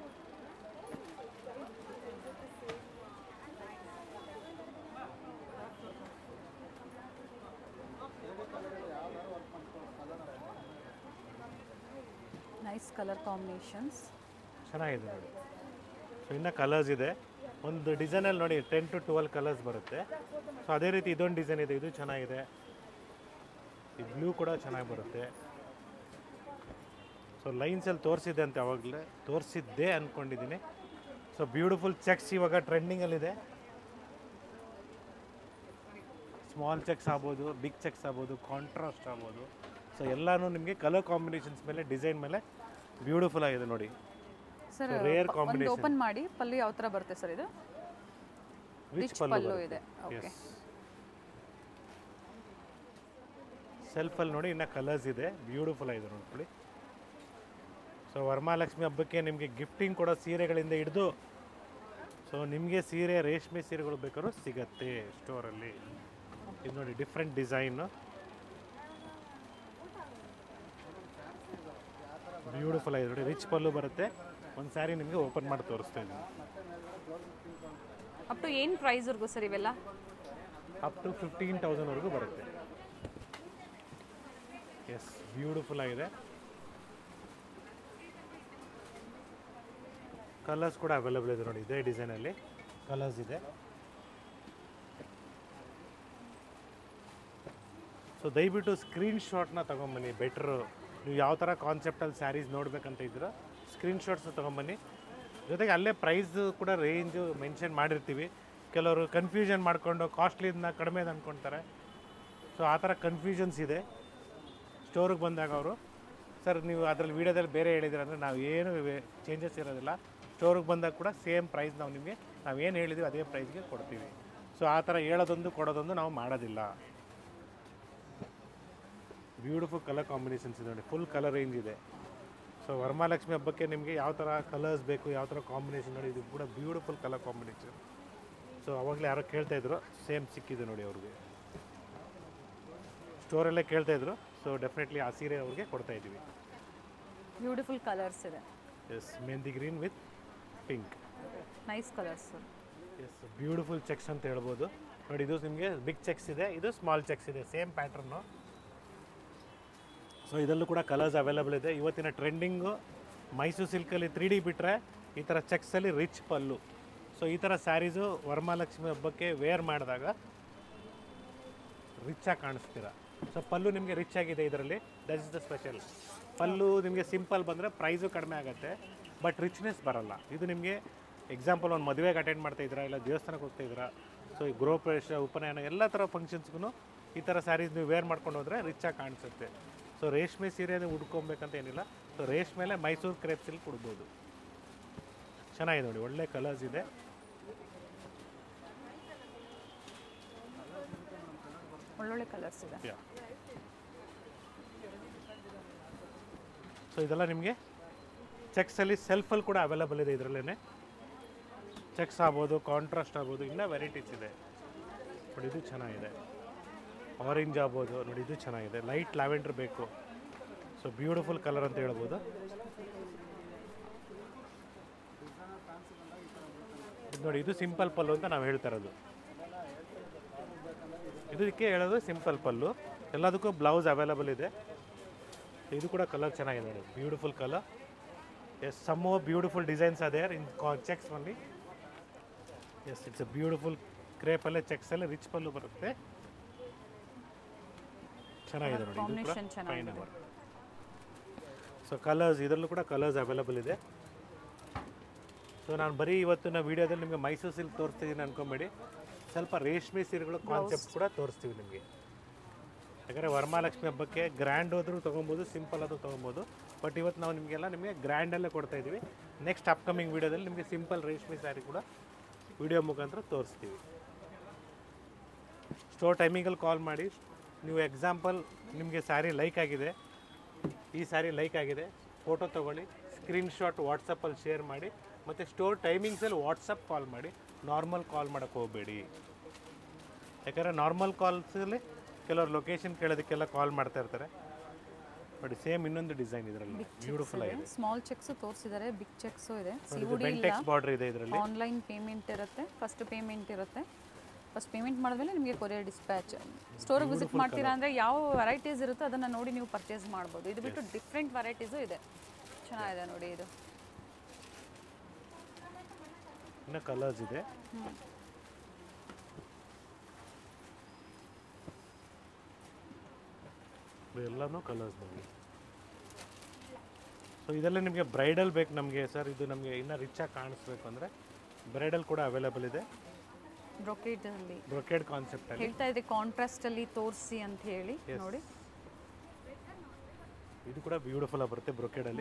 [SPEAKER 2] ನೈಸ್ ಕಲರ್ ಕಾಂಬಿನೇಷನ್ಸ್
[SPEAKER 1] ಚೆನ್ನಾಗಿದೆ ನೋಡಿ ಸೊ ಇನ್ನು ಕಲರ್ಸ್ ಇದೆ ಒಂದು ಡಿಸೈನಲ್ಲಿ ನೋಡಿ ಟೆನ್ ಟು ಟ್ವೆಲ್ ಕಲರ್ಸ್ ಬರುತ್ತೆ ಸೊ ಅದೇ ರೀತಿ ಇದೊಂದು ಡಿಸೈನ್ ಇದೆ ಇದು ಚೆನ್ನಾಗಿದೆ ಈ ಬ್ಲೂ ಕೂಡ ಚೆನ್ನಾಗಿ ಬರುತ್ತೆ ಸೊ ಲೈನ್ಸಲ್ಲಿ ತೋರಿಸಿದೆ ಅಂತ ಯಾವಾಗಲೇ ತೋರಿಸಿದ್ದೆ ಅಂದ್ಕೊಂಡಿದ್ದೀನಿ ಸೊ ಬ್ಯೂಟಿಫುಲ್ ಚೆಕ್ಸ್ ಇವಾಗ ಟ್ರೆಂಡಿಂಗಲ್ಲಿದೆ ಸ್ಮಾಲ್ ಚೆಕ್ಸ್ ಆಗ್ಬೋದು ಬಿಗ್ ಚೆಕ್ಸ್ ಆಗ್ಬೋದು ಕಾಂಟ್ರಾಸ್ಟ್ ಆಗ್ಬೋದು ಸೊ ಎಲ್ಲನೂ ನಿಮಗೆ ಕಲರ್ ಕಾಂಬಿನೇಷನ್ಸ್ ಮೇಲೆ ಡಿಸೈನ್ ಮೇಲೆ ಬ್ಯೂಟಿಫುಲ್ ಆಗಿದೆ ನೋಡಿ
[SPEAKER 2] ಸರ್
[SPEAKER 1] rare
[SPEAKER 2] ಒಂದು
[SPEAKER 1] combination.
[SPEAKER 2] ಓಪನ್ ಮಾಡಿ ಪಲ್ಲು ಯಾವ ಥರ ಬರುತ್ತೆ ಸರ್ ಇದು
[SPEAKER 1] ರಿಚ್
[SPEAKER 2] ರಿಚ್
[SPEAKER 1] ಪಲ್ಲು
[SPEAKER 2] ಪಲ್ಲು
[SPEAKER 1] ಬರುತ್ತೆ.
[SPEAKER 2] ಇದೆ ಓಕೆ
[SPEAKER 1] Yes. ಸೆಲ್ಫಲ್ಲಿ ನೋಡಿ ಇನ್ನು ಕಲರ್ಸ್ ಇದೆ ಬ್ಯೂಟಿಫುಲ್ ಆಗಿದೆ ನೋಡ್ಕೊಳ್ಳಿ ಸೊ ವರಮಹಾಲಕ್ಷ್ಮಿ ಹಬ್ಬಕ್ಕೆ ನಿಮಗೆ ಗಿಫ್ಟಿಂಗ್ ಕೊಡೋ ಸೀರೆಗಳಿಂದ ಹಿಡಿದು ಸೊ ನಿಮಗೆ ಸೀರೆ ರೇಷ್ಮೆ ಸೀರೆಗಳು ಬೇಕಾದ್ರೂ ಸಿಗತ್ತೆ ಸ್ಟೋರಲ್ಲಿ ಇದು ನೋಡಿ ಡಿಫ್ರೆಂಟ್ ಡಿಸೈನು ಬ್ಯೂಟಿಫುಲ್ ಆಗಿದೆ ನೋಡಿ ರಿಚ್ ಪಲ್ಲು ಬರುತ್ತೆ ಒಂದು ಸ್ಯಾರಿ ನಿಮಗೆ ಓಪನ್ ಮಾಡಿ ತೋರಿಸ್ತಾ ಇದ್ದೀನಿ
[SPEAKER 2] ಅಪ್ ಟು ಏನು ಪ್ರೈಸ್ವರೆಗೂ ಸರ್ ಇವೆಲ್ಲ
[SPEAKER 1] ಅಪ್ ಟು ಫಿಫ್ಟೀನ್ ತೌಸಂಡ್ವರೆಗೂ ಬರುತ್ತೆ ಎಸ್ ಬ್ಯೂಟಿಫುಲ್ ಆಗಿದೆ ಕಲರ್ಸ್ ಕೂಡ ಅವೈಲೇಬಲ್ ಇದೆ ನೋಡಿ ಇದೇ ಡಿಸೈನಲ್ಲಿ ಕಲರ್ಸ್ ಇದೆ ಸೊ ದಯವಿಟ್ಟು ಸ್ಕ್ರೀನ್ ಶಾಟ್ನ ತೊಗೊಂಬನ್ನಿ ಬೆಟ್ರು ನೀವು ಯಾವ ಥರ ಕಾನ್ಸೆಪ್ಟಲ್ಲಿ ಸ್ಯಾರೀಸ್ ನೋಡ್ಬೇಕಂತ ಇದ್ದೀರೋ ಸ್ಕ್ರೀನ್ ಶಾಟ್ಸ್ನ ತೊಗೊಂಬನ್ನಿ ಜೊತೆಗೆ ಅಲ್ಲೇ ಪ್ರೈಸ್ ಕೂಡ ರೇಂಜು ಮೆನ್ಷನ್ ಮಾಡಿರ್ತೀವಿ ಕೆಲವರು ಕನ್ಫ್ಯೂಷನ್ ಮಾಡಿಕೊಂಡು ಕಾಸ್ಟ್ಲಿದನ್ನ ಕಡಿಮೆ ಅಂದ್ಕೊಳ್ತಾರೆ ಸೊ ಆ ಥರ ಕನ್ಫ್ಯೂಷನ್ಸ್ ಇದೆ ಸ್ಟೋರಿಗೆ ಬಂದಾಗ ಅವರು ಸರ್ ನೀವು ಅದರಲ್ಲಿ ವೀಡಿಯೋದಲ್ಲಿ ಬೇರೆ ಹೇಳಿದ್ದೀರ ಅಂದರೆ ನಾವು ಏನು ಚೇಂಜಸ್ ಇರೋದಿಲ್ಲ ಸ್ಟೋರಿಗೆ ಬಂದಾಗ ಕೂಡ ಸೇಮ್ ಪ್ರೈಸ್ ನಾವು ನಿಮಗೆ ನಾವು ಏನು ಹೇಳಿದ್ದೀವಿ ಅದೇ ಪ್ರೈಸ್ಗೆ ಕೊಡ್ತೀವಿ ಸೊ ಆ ಥರ ಹೇಳೋದೊಂದು ಕೊಡೋದೊಂದು ನಾವು ಮಾಡೋದಿಲ್ಲ ಬ್ಯೂಟಿಫುಲ್ ಕಲರ್ ಕಾಂಬಿನೇಷನ್ಸ್ ಇದೆ ನೋಡಿ ಫುಲ್ ಕಲರ್ ರೇಂಜ್ ಇದೆ ಸೊ ವರಮಹಾಲಕ್ಷ್ಮಿ ಹಬ್ಬಕ್ಕೆ ನಿಮಗೆ ಯಾವ ಥರ ಕಲರ್ಸ್ ಬೇಕು ಯಾವ ಥರ ಕಾಂಬಿನೇಷನ್ ನೋಡಿ ಇದು ಕೂಡ ಬ್ಯೂಟಿಫುಲ್ ಕಲರ್ ಕಾಂಬಿನೇಷನ್ ಸೊ ಅವಾಗಲೇ ಯಾರೋ ಕೇಳ್ತಾ ಇದ್ರು ಸೇಮ್ ಸಿಕ್ಕಿದೆ ನೋಡಿ ಅವ್ರಿಗೆ ಸ್ಟೋರಲ್ಲೇ ಕೇಳ್ತಾ ಇದ್ರು ಸೊ ಡೆಫಿನೆಟ್ಲಿ ಆ ಸೀರೆ ಅವ್ರಿಗೆ ಕೊಡ್ತಾ ಇದ್ದೀವಿ
[SPEAKER 2] ಬ್ಯೂಟಿಫುಲ್ ಕಲರ್ಸ್ ಇದೆ
[SPEAKER 1] yes mehndi green with pink
[SPEAKER 2] nice colours sir
[SPEAKER 1] yes beautiful checks ಅಂತ ಹೇಳ್ಬೋದು ನೋಡಿ ಇದು ನಿಮಗೆ ಬಿಗ್ ಚೆಕ್ಸ್ ಇದೆ ಇದು ಸ್ಮಾಲ್ ಚೆಕ್ಸ್ ಇದೆ ಸೇಮ್ ಪ್ಯಾಟ್ರನ್ನು ಸೊ ಇದರಲ್ಲೂ ಕೂಡ ಕಲರ್ಸ್ ಅವೈಲೇಬಲ್ ಇದೆ ಇವತ್ತಿನ ಟ್ರೆಂಡಿಂಗು ಮೈಸೂರು ಸಿಲ್ಕಲ್ಲಿ ತ್ರೀ ಡಿ ಬಿಟ್ಟರೆ ಈ ಥರ ಚೆಕ್ಸಲ್ಲಿ ರಿಚ್ ಪಲ್ಲು ಸೊ ಈ ಥರ ಸ್ಯಾರೀಸು ವರಮಹಾಲಕ್ಷ್ಮಿ ಹಬ್ಬಕ್ಕೆ ವೇರ್ ಮಾಡಿದಾಗ ರಿಚಾಗಿ ಕಾಣಿಸ್ತೀರ ಸೊ ಪಲ್ಲು ನಿಮಗೆ ರಿಚ್ ಆಗಿದೆ ಇದರಲ್ಲಿ that is the special pallu ನಿಮಗೆ ಸಿಂಪಲ್ ಬಂದರೆ ಪ್ರೈಸು ಕಡಿಮೆ ಆಗುತ್ತೆ ಬಟ್ ರಿಚ್ನೆಸ್ ಬರಲ್ಲ ಇದು ನಿಮಗೆ ಎಕ್ಸಾಂಪಲ್ ಒಂದು ಮದುವೆಗೆ ಅಟೆಂಡ್ ಮಾಡ್ತಾ ಇದ್ದೀರಾ ಇಲ್ಲ ದೇವಸ್ಥಾನಕ್ಕೆ ಹೋಗ್ತಾ ಇದ್ದೀರಾ ಸೊ ಈ ಗೃಹ ಪ್ರವೇಶ ಉಪನಯನ ಎಲ್ಲ ಥರ ಫಂಕ್ಷನ್ಸ್ಗೂ ಈ ಥರ ಸ್ಯಾರೀಸ್ ನೀವು ವೇರ್ ಮಾಡ್ಕೊಂಡು ಹೋದರೆ ರಿಚಾಗಿ ಕಾಣಿಸುತ್ತೆ ಸೊ ರೇಷ್ಮೆ ಸೀರೆನೇ ಉಡ್ಕೊಬೇಕಂತ ಏನಿಲ್ಲ ಸೊ ರೇಷ್ಮೆಲೆ ಮೈಸೂರು ಕ್ರೇಪ್ ಸಿಲ್ಕ್ ಉಡ್ಬೋದು ಚೆನ್ನಾಗಿದೆ ನೋಡಿ ಒಳ್ಳೆ ಕಲರ್ಸ್ ಇದೆ
[SPEAKER 2] ಒಳ್ಳೊಳ್ಳೆ ಕಲರ್ಸ್ ಇದೆ
[SPEAKER 1] ಯಾ ಸೊ ಇದೆಲ್ಲ ನಿಮಗೆ ಚೆಕ್ಸಲ್ಲಿ ಸೆಲ್ಫಲ್ಲಿ ಕೂಡ ಅವೈಲೇಬಲ್ ಇದೆ ಇದರಲ್ಲೇ ಚೆಕ್ಸ್ ಆಗ್ಬೋದು ಕಾಂಟ್ರಾಸ್ಟ್ ಆಗ್ಬೋದು ಇನ್ನೂ ವೆರೈಟೀಸ್ ಇದೆ ನೋಡಿ ಇದು ಚೆನ್ನಾಗಿದೆ ಆರೆಂಜ್ ಆಗ್ಬೋದು ನೋಡಿ ಇದು ಚೆನ್ನಾಗಿದೆ ಲೈಟ್ ಲ್ಯಾವೆಂಡರ್ ಬೇಕು ಸೊ ಬ್ಯೂಟಿಫುಲ್ ಕಲರ್ ಅಂತ ಹೇಳ್ಬೋದು ಇದು ನೋಡಿ ಇದು ಸಿಂಪಲ್ ಪಲ್ಲು ಅಂತ ನಾವು ಹೇಳ್ತಾ ಇರೋದು ಇದಕ್ಕೆ ಹೇಳೋದು ಸಿಂಪಲ್ ಪಲ್ಲು ಎಲ್ಲದಕ್ಕೂ ಬ್ಲೌಸ್ ಅವೈಲೇಬಲ್ ಇದೆ ಇದು ಕೂಡ ಕಲರ್ ಚೆನ್ನಾಗಿದೆ ನೋಡಿ beautiful colour yes some beautiful designs ಅದೇ ಇನ್ ಚೆಕ್ಸ್ ಅಲ್ಲಿ ಎಸ್ ಇಟ್ಸ್ ಅ ಬ್ಯೂಟಿಫುಲ್ ಕ್ರೇಪಲ್ಲೇ ಚೆಕ್ಸಲ್ಲೇ ರಿಚ್ ಪಲ್ಲು ಬರುತ್ತೆ ಚೆನ್ನಾಗಿದೆ ನೋಡಿ ಇದು ಕೂಡ
[SPEAKER 2] Combination
[SPEAKER 1] ಫೈನ್
[SPEAKER 2] ಚೆನ್ನಾಗಿದೆ.
[SPEAKER 1] ಸೊ ಕಲರ್ಸ್ ಇದರಲ್ಲೂ ಕೂಡ ಕಲರ್ಸ್ ಅವೈಲೇಬಲ್ ಇದೆ ಸೊ ನಾನು ಬರೀ ಇವತ್ತಿನ ವೀಡಿಯೋದಲ್ಲಿ ನಿಮಗೆ ಮೈಸೂರು ಸಿಲ್ಕ್ ತೋರಿಸ್ತಿದ್ದೀನಿ ಅನ್ಕೊಂಬೇಡಿ ಸ್ವಲ್ಪ ರೇಷ್ಮೆ ಸೀರೆಗಳು ಕಾನ್ಸೆಪ್ಟ್ ಕೂಡ ತೋರಿಸ್ತೀವಿ ನಿಮಗೆ ಯಾಕಂದರೆ ವರಮಹಾಲಕ್ಷ್ಮಿ ಹಬ್ಬಕ್ಕೆ ಗ್ರ್ಯಾಂಡ್ ಹೋದ್ರೂ ತೊಗೊಬೋದು ಸಿಂಪಲ್ ಆದರೂ ತೊಗೊಬೋದು ಬಟ್ ಇವತ್ತು ನಾವು ನಿಮಗೆಲ್ಲ ನಿಮಗೆ ಗ್ರ್ಯಾಂಡಲ್ಲೇ ಕೊಡ್ತಾ ಇದ್ದೀವಿ ನೆಕ್ಸ್ಟ್ ಅಪ್ಕಮಿಂಗ್ ವೀಡಿಯೋದಲ್ಲಿ ನಿಮಗೆ ಸಿಂಪಲ್ ರೇಷ್ಮೆ ಸ್ಯಾರಿ ಕೂಡ ವಿಡಿಯೋ ಮುಖಾಂತರ ತೋರಿಸ್ತೀವಿ ಸ್ಟೋರ್ ಟೈಮಿಂಗಲ್ಲಿ ಕಾಲ್ ಮಾಡಿ ನೀವು ಎಕ್ಸಾಂಪಲ್ ನಿಮಗೆ ಸ್ಯಾರಿ ಲೈಕ್ ಆಗಿದೆ ಈ ಸ್ಯಾರಿ ಲೈಕ್ ಆಗಿದೆ ಫೋಟೋ ತೊಗೊಳ್ಳಿ ಸ್ಕ್ರೀನ್ಶಾಟ್ ವಾಟ್ಸಪ್ಪಲ್ಲಿ ಶೇರ್ ಮಾಡಿ ಮತ್ತು ಸ್ಟೋರ್ ಟೈಮಿಂಗ್ಸಲ್ಲಿ ವಾಟ್ಸಪ್ ಕಾಲ್ ಮಾಡಿ ನಾರ್ಮಲ್ ಕಾಲ್ ಮಾಡೋಕ್ಕೆ ಹೋಗಬೇಡಿ ಯಾಕಂದರೆ ನಾರ್ಮಲ್ ಕಾಲ್ಸಲ್ಲಿ ಕೆಲವರು ಲೊಕೇಶನ್ ಕೇಳೋದಕ್ಕೆಲ್ಲ ಕಾಲ್ ಮಾಡ್ತಾ ಇರ್ತಾರೆ ನೋಡಿ ಸೇಮ್ ಇನ್ನೊಂದು ಡಿಸೈನ್ ಇದರಲ್ಲಿ ಬ್ಯೂಟಿಫುಲ್ ಆಗಿದೆ
[SPEAKER 2] ಸ್ಮಾಲ್ ಚೆಕ್ಸ್ ತೋರಿಸಿದ್ದಾರೆ ಬಿಗ್ ಚೆಕ್ಸು ಇದೆ ಸಿ
[SPEAKER 1] ಇದು ಬೆಂಟೆಕ್ಸ್ ಬಾರ್ಡರ್ ಇದೆ ಇದರಲ್ಲಿ
[SPEAKER 2] ಆನ್ಲೈನ್ ಪೇಮೆಂಟ್ ಇರುತ್ತೆ ಫಸ್ಟ್ ಪೇಮೆಂಟ್ ಇರುತ್ತೆ ಫಸ್ಟ್ ಪೇಮೆಂಟ್ ಮಾಡಿದ್ಮೇಲೆ ನಿಮಗೆ ಕೊರಿಯರ್ ಡಿಸ್ಪ್ಯಾಚ್ ಸ್ಟೋರಿಗೆ ವಿಸಿಟ್ ಮಾಡ್ತೀರಾ ಅಂದರೆ ಯಾವ ವೆರೈಟೀಸ್ ಇರುತ್ತೋ ಅದನ್ನು ನೋಡಿ ನೀವು ಪರ್ಚೇಸ್ ಮಾಡ್ಬೋದು ಇದು ಬಿಟ್ಟು ಡಿಫ್ರೆಂಟ್ ವೆರೈಟೀಸು ಇದೆ ಚೆನ್ನಾಗಿದೆ ನೋಡಿ ಇದು
[SPEAKER 1] ಇನ್ನು ಕಲರ್ಸ್ ಇದೆ ಎಲ್ಲನೂ ಕಲರ್ಸ್ ನಮಗೆ ಸೊ ಇದೆಲ್ಲ ನಿಮಗೆ ಬ್ರೈಡಲ್ ಬೇಕು ನಮಗೆ ಸರ್ ಇದು ನಮಗೆ ಇನ್ನೂ ರಿಚಾಗಿ ಕಾಣಿಸ್ಬೇಕು ಅಂದರೆ ಬ್ರೈಡಲ್ ಕೂಡ ಅವೈಲೇಬಲ್ ಇದೆ
[SPEAKER 2] ಬ್ರೊಕೇಟಲ್ಲಿ
[SPEAKER 1] ಬ್ರೊಕೇಡ್ ಕಾನ್ಸೆಪ್ಟಲ್ಲಿ
[SPEAKER 2] ಹೇಳ್ತಾ ಇದ್ದೆ ಕಾಂಟ್ರಾಸ್ಟಲ್ಲಿ ತೋರಿಸಿ ಅಂತ ಹೇಳಿ ನೋಡಿ
[SPEAKER 1] ಇದು ಕೂಡ ಬ್ಯೂಟಿಫುಲ್ ಆಗಿ ಬರುತ್ತೆ ಬ್ರೊಕೇಡಲ್ಲಿ